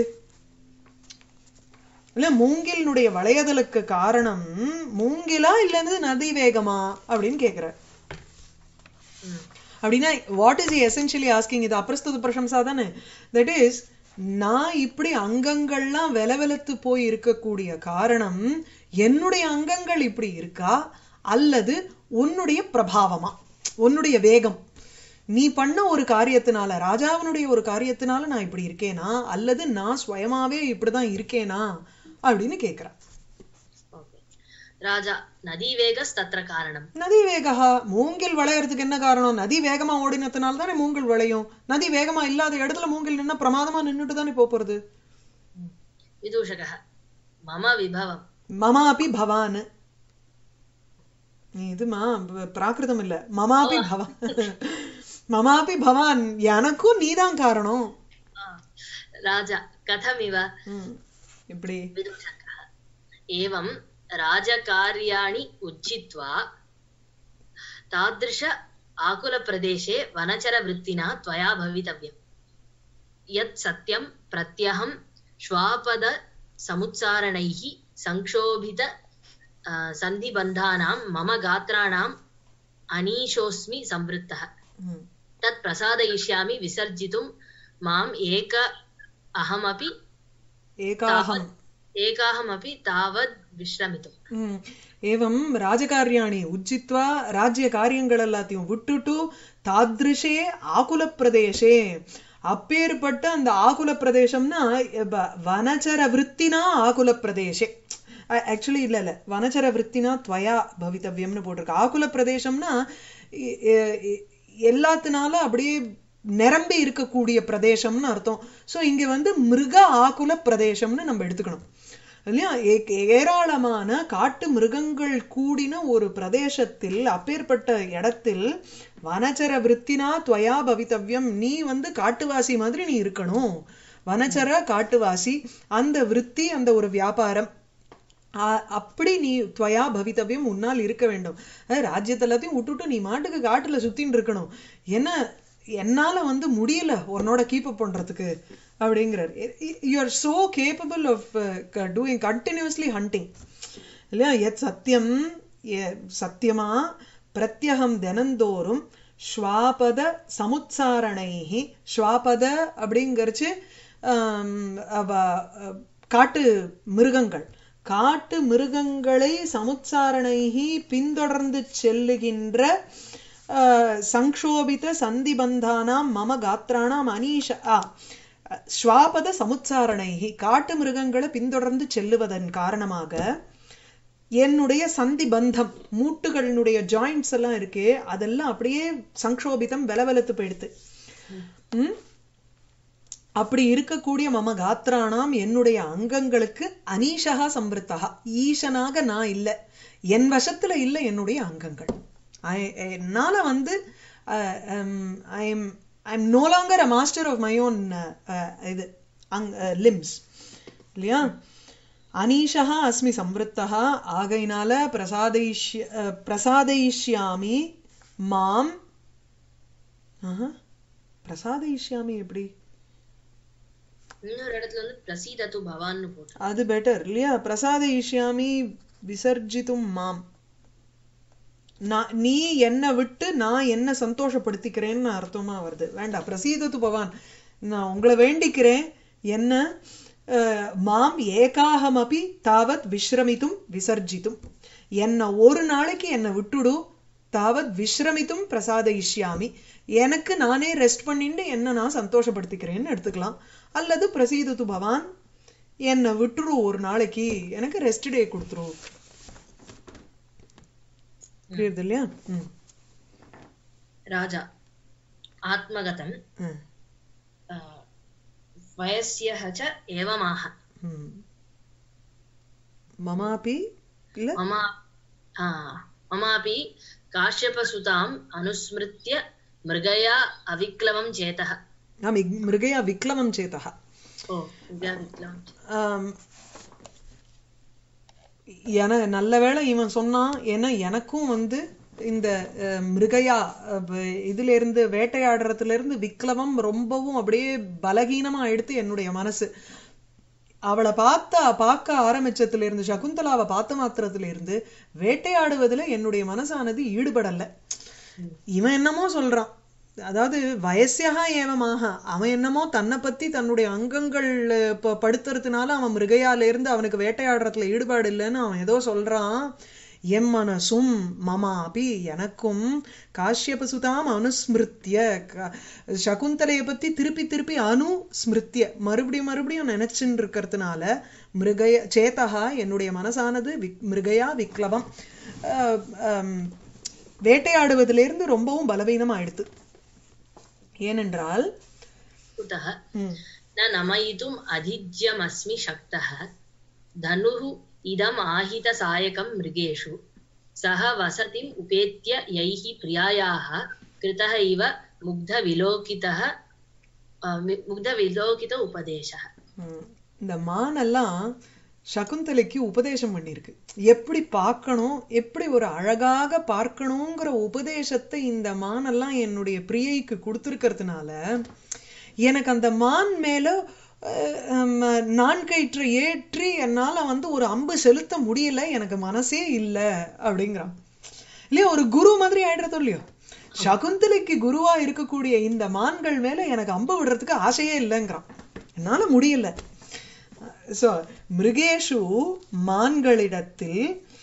இல்ல மூங்கிலினுடைய வளையதலுக்கு காரணம் மூங்கிலா இல்லது நதி வேகமா அப்படின்னு கேக்குற ம். அப்படின்னா வாட் இஸ் எசென்ஷியலி ஆஸ்கிங் இது அப்பிரஸ்துத பிரசம்சா தானே தட் இஸ் நான் இப்படி அங்கங்கள்லாம் வெலவெலத்து போய் இருக்கக்கூடிய காரணம் என்னுடைய அங்கங்கள் இப்படி இருக்கா அல்லது உன்னுடைய பிரபாவமா உன்னுடைய வேகம் நீ பண்ண ஒரு காரியத்தினால ராஜாவினுடைய ஒரு காரியத்தினால நான் இப்படி இருக்கேனா அல்லது நான் சுயமாவே இப்படிதான் இருக்கேனா அப்படின்னு கேக்குறேன் ஓகே ராஜா நதி வேகஸ் தத்ர காரணம் நதி வேகா மூங்கில் விளையறதுக்கு என்ன காரணம் நதி வேகமா ஓடினதுனால தானே மூங்கில் விளையும் நதி வேகமா இல்லாத இடத்துல மூங்கில் நின்னா பிரமாதமா நின்னுட்டு தானே போப் போறது விதூஷகः மம விபவம் மமாபி பவான் நீ இதுமா ப- பிராகிருதம் இல்ல மமாபி பவான் மமாபி பவான் எனக்கும் நீதான் காரணம் ஆ. ராஜா கதமிவ ம், இப்படி विदूषकः एवं राजकार्याणि उज्जित्वा तादृश आकुलप्रदेशे वनचरवृत्तिना त्वया भवितव्यम् यत् सत्यं प्रत्यहं श्वापदसमुत्सारणैः संक्षोभित अ, सन्धिबन्धानां मम गात्राणाम् अनीशोऽस्मि संवृत्तः ம், तत् प्रसादयिष्यामि विसर्जितुं माम् एक अहमपि ஏகாகம் एकाहमपि तावद् विश्रमितुम् ம். ஏவம் ராஜகாரியாணி உஜ்ஜித்வா ராஜ்ய காரியங்கள் எல்லாத்தையும் விட்டுட்டு தாத்ருஷே ஆகுல பிரதேசே அப்பேற்பட்ட அந்த ஆகுல பிரதேசம்னா ப- வனச்சர விற்த்தினா ஆகுல பிரதேசே ஆக்சுவலி இல்ல இல்ல வனச்சர விற்த்தினா துவயா பவித்தவ்யம்னு போட்டிருக்கு ஆகுல பிரதேசம்னா எ- எ- எ- எல்லாத்தினால அப்படியே நிரம்பி இருக்கக்கூடிய பிரதேசம்னு அர்த்தம் சோ இங்க வந்து மிருக ஆகுல பிரதேசம்னு நம்ம எடுத்துக்கணும் இல்லையா ஏ- ஏராளமான காட்டு மிருகங்கள் கூடின ஒரு பிரதேசத்தில் அப்பேற்பட்ட இடத்தில் வனச்சர விற்த்தினா துவயா பவித்தவ்யம் நீ வந்து காட்டுவாசி மாதிரி நீ இருக்கணும் வனச்சர காட்டுவாசி அந்த விற்பி அந்த ஒரு வியாபாரம் ஆ- அப்படி நீ துவயா பவித்தவ்யம் உன்னால் இருக்க வேண்டும் அஹ் ராஜ்யத்தை எல்லாத்தையும் விட்டுட்டு நீ மாட்டுக்கு காட்டுல சுத்தின்னு இருக்கணும் என்ன என்னால வந்து முடியல உன்னோட கீப் அப் பண்றதுக்கு அப்படிங்கிறார் you are so capable of doing continuously hunting இல்லையா எத் சத்தியம் எ- சத்தியமா பிரத்யகம் தினந்தோறும் ஸ்வாபத சமுத்சாரணைஹி ஸ்வாபத அப்படிங்கறச்சு ஆம், அவ அ, காட்டு மிருகங்கள் காட்டு மிருகங்களை சமுத்சாரணைஹி பின்தொடர்ந்து செல்லுகின்ற ஆ, சங்ஷோபித சந்திபந்தானாம் மம காத்ராணாம் அனீஷ ஆ, ஸ்வாபத சமுத்சாரணைஹி காட்டு மிருகங்களை பின்தொடர்ந்து செல்லுவதன் காரணமாக என்னுடைய சந்தி பந்தம் மூட்டுகளினுடைய ஜாயிண்ட்ஸ் எல்லாம் இருக்கே அதெல்லாம் அப்படியே சங்ஷோபிதம் வெலவெலத்து போயிடுது ம்? அப்படி இருக்கக்கூடிய மம காத்ராணாம் என்னுடைய அங்கங்களுக்கு அனீஷகா சம்பிருத்தகா ஈசனாக நான் இல்ல என் வசத்துல இல்ல என்னுடைய அங்கங்கள் I- என்னால வந்து I am I am no longer a master of my own இது அங் லிம்ஸ் இல்லையா அனீஷா அஸ்மி சம்வத்தா ஆகையினால பிரசாதயிஷ்ய அஹ், பிரசாதயிஷ்யாமி மாம் ஆஹா, பிரசாதயிஷ்யாமி எப்படி இன்னொரு இடத்துல வந்து பிரசீதத்து பவான்னு போட்டு அது பெட்டர் இல்லையா பிரசாதயிஷ்யாமி விசர்ஜித்தும் மாம் நான் நீ என்னை விட்டு நான் என்ன சந்தோஷப்படுத்திக்கிறேன்னு அர்த்தமா வருது வேண்டாம் பிரசீதத்து பவான் நான் உங்களை வேண்டிக்கிறேன் என்ன அஹ், மாம் ஏகாகமபி தாவத் விஸ்ரமித்தும் விசர்ஜித்தும் என்ன ஒரு நாளைக்கு என்னை விட்டுடு தாவத் விஸ்ரமித்தும் பிரசாதயிஷ்யாமி எனக்கு நானே ரெஸ்ட் பண்ணிட்டு என்ன நான் சந்தோஷப்படுத்திக்கிறேன்னு எடுத்துக்கலாம் அல்லது பிரசீதத்து பவான் என்னை விட்டுரு ஒரு நாளைக்கு எனக்கு ரெஸ்ட் டே கொடுத்துரு புரியுது இல்லையா ம் ராஜா ஆத்மகதம் ம், அஹ், வயஸ்யः च एवमाह ம். மமாபி இல்ல मम आ, ममापि काश्यपसुताम् अनुस्मृत्य मृगया अविक्लवं चेतः ஆ, மிக்- மிருகயா விக்லமம் சேதா ओ मृगया विक्लवं चेतः। ஆம், என நல்ல வேளை இவன் சொன்னான் ஏன்னா எனக்கும் வந்து இந்த அஹ், மிருகயா அஹ், வ- இதுல இருந்து வேட்டையாடுறதுல இருந்து விக்லவம் ரொம்பவும் அப்படியே பலகீனமா எடுத்து என்னுடைய மனசு அவளை பார்த்தா பார்க்க ஆரம்பிச்சதுல இருந்து சகுந்தலாவை பார்த்த மாத்திரத்துல இருந்து வேட்டையாடுவதுல என்னுடைய மனசானது ஈடுபடல இவன் என்னமோ சொல்றான் அதாவது வயசியா ஏவமாக அவன் என்னமோ தன்னை பத்தி தன்னுடைய அங்கங்கள் அஹ், ப- படுத்துறதுனால அவன் மிருகையால இருந்து அவனுக்கு வேட்டையாடுறதுல ஈடுபாடு இல்லைன்னு அவன் ஏதோ சொல்றான் எம் மனசும் மமா அபி எனக்கும் காஷ்யபசுதாம் அனுஸ்மிருத்திய க- சகுந்தலையை பத்தி திருப்பி திருப்பி அனுஸ்மிருத்திய மறுபடியும் மறுபடியும் நினைச்சுன்னு இருக்கிறதுனால மிருகய சேதகா என்னுடைய மனசானது விக் மிருகயா விக்லவம் அஹ், ஹம், வேட்டையாடுவதிலிருந்து ரொம்பவும் பலவீனமாயிடுது ஏனென்றால் कुतः ம், न नमयितुम् अधिज्यमस्मि शक्तः धनुः इदम् आहितसायकं मृगेषु सः वसतिम् उपेत्य यैः प्रियायाः कृतः इव मुग्धविलोकितः अ, मि- मुग्धविलोकित उपदेशः ம். இந்த மானெல்லாம் சகுந்தலைக்கு உபதேசம் பண்ணியிருக்கு எப்படி பார்க்கணும் எப்படி ஒரு அழகாக பார்க்கணுங்கிற உபதேசத்தை இந்த மானெல்லாம் என்னுடைய பிரியைக்கு கொடுத்துருக்கிறதுனால எனக்கு அந்த மான் மேல அஹ், ஹம், நான் கயிற்றை ஏற்றி என்னால வந்து ஒரு அம்பு செலுத்த முடியல எனக்கு மனசே இல்ல அப்படிங்கிறான் இல்லையா ஒரு குரு மாதிரி ஆயிடுறதோ இல்லையோ சகுந்தலைக்கு குருவா இருக்கக்கூடிய இந்த மான்கள் மேல எனக்கு அம்பு விடுறதுக்கு ஆசையே இல்லைங்கிறான் என்னால முடியல சோ மிருகேஷு மான்களிடத்தில்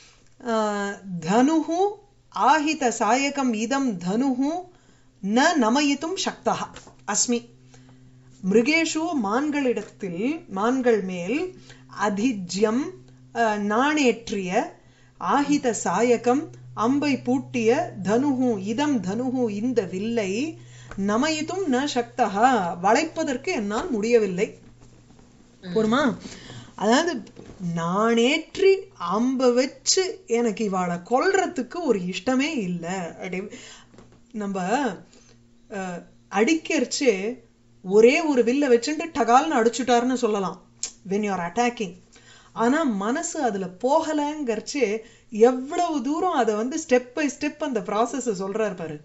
ஆஹ், தனுஹு ஆஹித சாயகம் இதம் தனுஹு ந நமயித்தும் சக்தா அஸ்மி மிருகேஷு மான்களிடத்தில் மான்கள் மேல் அதிஜ்யம் அஹ், நாணேற்றிய ஆஹித சாயகம் அம்பை பூட்டிய தனுஹு இதம் தனுஹு இந்த வில்லை நமயித்தும் ந சக்தா வளைப்பதற்கு என்னால் முடியவில்லை போருமா அதாவது நானேற்றி அம்ப வச்சு எனக்கு இவாளை கொல்றதுக்கு ஒரு இஷ்டமே இல்லை அப்படி நம்ம அஹ், அடிக்கரிச்சு ஒரே ஒரு வில்ல வச்சுட்டு டகால்னு அடிச்சுட்டாருன்னு சொல்லலாம் வென் யூஆர் அட்டாக்கிங் ஆனா மனசு அதுல போகலைங்கிறச்சு எவ்வளவு தூரம் அதை வந்து ஸ்டெப் பை ஸ்டெப் அந்த ப்ராசஸ் சொல்றாரு பாரு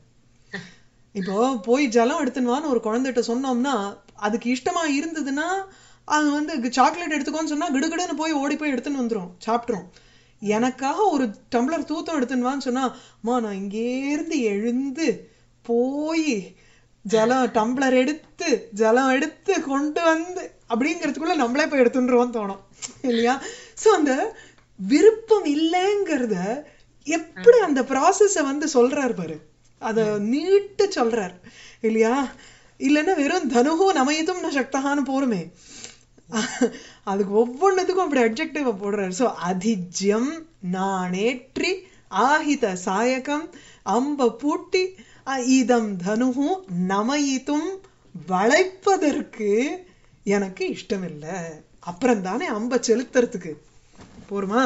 இப்போ போய் ஜலம் எடுத்துன்னு வான்னு ஒரு குழந்தைகிட்ட சொன்னோம்னா அதுக்கு இஷ்டமா இருந்ததுன்னா அது வந்து சாக்லேட் எடுத்துக்கோன்னு சொன்னா கிடுகிடுன்னு போய் ஓடி போய் எடுத்துன்னு வந்துரும் சாப்பிட்டுரும் எனக்காக ஒரு டம்ளர் தூத்தம் எடுத்துன்னு வான்னு சொன்னா அம்மா நான் இங்கேருந்து எழுந்து போய் ஜலம் டம்ளர் எடுத்து ஜலம் எடுத்து கொண்டு வந்து அப்படிங்கிறதுக்குள்ள நம்மளே போய் எடுத்துட்டுருவோம் தோணும் இல்லையா சோ அந்த விருப்பம் இல்லைங்கிறத எப்படி அந்த ப்ராசஸ வந்து சொல்றாரு பாரு அத நீட்டு சொல்றார் இல்லையா இல்லைன்னா வெறும் தனுகோ நமையதும் நான் சக்தகான்னு போருமே அதுக்கு ஒவ்வொன்றுத்துக்கும் அப்படி அப்ஜெக்டிவ் போடுறாரு சோ அதிஜ்யம் நானேற்றி ஆஹித சாயகம் அம்ப பூட்டி அ- இதம் தனுகு நமயித்தும் வளைப்பதற்கு எனக்கு இஷ்டமில்லை அப்புறம் தானே அம்ப செலுத்துறதுக்கு போருமா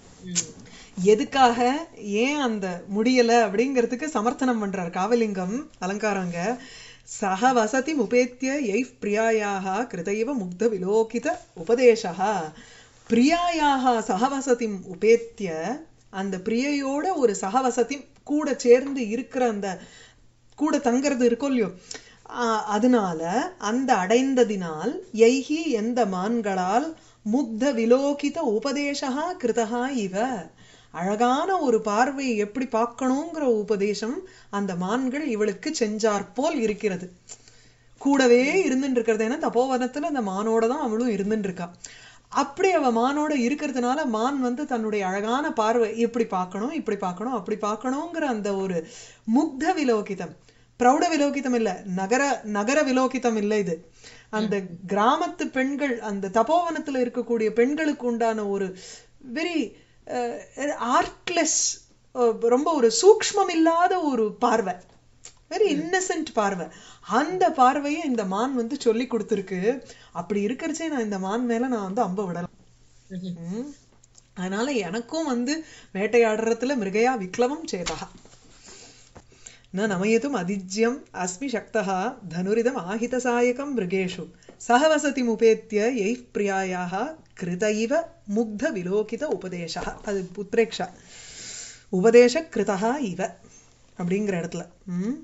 எதுக்காக ஏன் அந்த முடியல அப்படிங்கிறதுக்கு சமர்த்தனம் பண்றார் காவலிங்கம் அலங்காரங்க சக வசதி உபேத்திய எய்ஃப் பிரியாயாக கிருதைவ முக்த விலோகித உபதேசா பிரியாயாக சகவசதி உபேத்திய அந்த பிரியையோட ஒரு சகவசதி கூட சேர்ந்து இருக்கிற அந்த கூட தங்கிறது இருக்கோ இல்லையோ ஆஹ் அதனால அந்த அடைந்ததினால் எய்ஹி எந்த மான்களால் முக்த விலோகித உபதேசா கிருதகா இவ அழகான ஒரு பார்வை எப்படி பார்க்கணுங்கிற உபதேசம் அந்த மான்கள் இவளுக்கு செஞ்சாற்போல் இருக்கிறது கூடவே இருந்துட்டு இருக்கிறது ஏன்னா தபோவனத்துல அந்த மானோட தான் அவளும் இருந்துட்டு இருக்கா அப்படி அவ மானோட இருக்கிறதுனால மான் வந்து தன்னுடைய அழகான பார்வை இப்படி பார்க்கணும் இப்படி பார்க்கணும் அப்படி பார்க்கணுங்கிற அந்த ஒரு முக்த விலோகிதம் பிரௌட விலோகிதம் இல்ல நகர நகர விலோகிதம் இல்ல இது அந்த கிராமத்து பெண்கள் அந்த தபோவனத்துல இருக்கக்கூடிய பெண்களுக்கு உண்டான ஒரு வெரி ஆர்ட்லெஸ் ரொம்ப ஒரு சூக்ஷ்மம் இல்லாத ஒரு பார்வை வெரி இன்னசென்ட் பார்வை அந்த பார்வையை இந்த மான் வந்து சொல்லி கொடுத்துருக்கு அப்படி இருக்கிறச்சே நான் இந்த மான் மேல நான் வந்து அம்ப விடலாம் ம். அதனால எனக்கும் வந்து வேட்டையாடுறதுல மிருகையா விக்லவம் சேதா न नमयितुम् अधिज्यम् अस्मि शक्तः धनुरिदम् आहितसायकं मृगेषु सह वसतिमुपेत्य यैः प्रियायाः कृत इव मुग्धविलोकित उपदेशः அது உத்ரேக்ஷா உபதேச கிருதா இவ அப்படிங்கிற இடத்துல ம்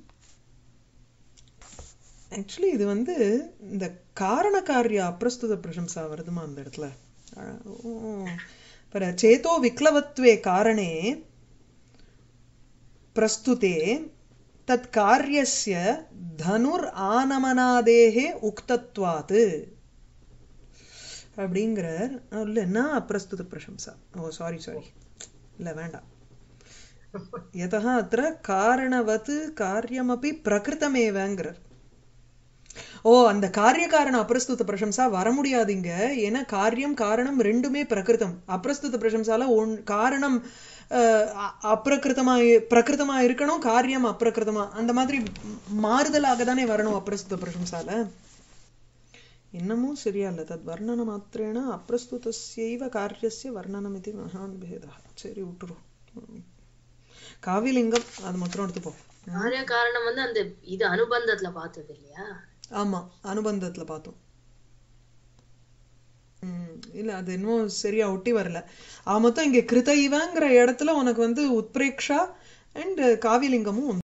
ஆக்சுவலி இது வந்து இந்த காரண காரிய அப்பிரஸ்துத பிரசம்சா வருதுமா அந்த இடத்துல पर चेतो विक्लवत्वे कारणे प्रस्तुते तत् कार्यस्य धनुर् आनमनादेः उक्तत्वात् அப்படிங்கிறார் இல்ல என்ன அப்பிரஸ்துத பிரசம்சா ஓ சாரி சாரி இல்ல வேண்டாம் यतः अत्र कारणवत् कार्यमपि प्रकृतमेवங்கிறார் ஓ அந்த காரிய காரண அப்பிரஸ்துத பிரசம்சா வர முடியாதுங்க ஏன்னா காரியம் காரணம் ரெண்டுமே பிரகிருதம் அப்பிரஸ்துத பிரசம்சால ஒன் காரணம் அஹ், அ- அப்பிரகிருதமா இ- பிரகிருதமா இருக்கணும் காரியம் அப்பிரகிருதமா அந்த மாதிரி மாறுதலாக தானே வரணும் அப்பிரஸ்துத பிரசம்சால இன்னமும் சரியா இல்ல தத் வர்ணன மாத்திரேன அப்பிரஸ்துதஸ்யைவ காரியஸ்ய வர்ணனம் இது மகான் பேதா சரி விட்டுரும் ம். காவிலிங்கம் அது மாத்திரம் எடுத்துப்போம் காரிய காரணம் வந்து அந்த இது அனுபந்தத்துல பார்த்தது இல்லையா ஆமா அனுபந்தத்துல பார்த்தோம் ம், இல்ல அது இன்னும் சரியா ஒட்டி வரல ஆ மொத்தம் இங்க கிருதைவங்கிற இடத்துல உனக்கு வந்து உத்பிரேக்ஷா அண்ட் காவிலிங்கமும்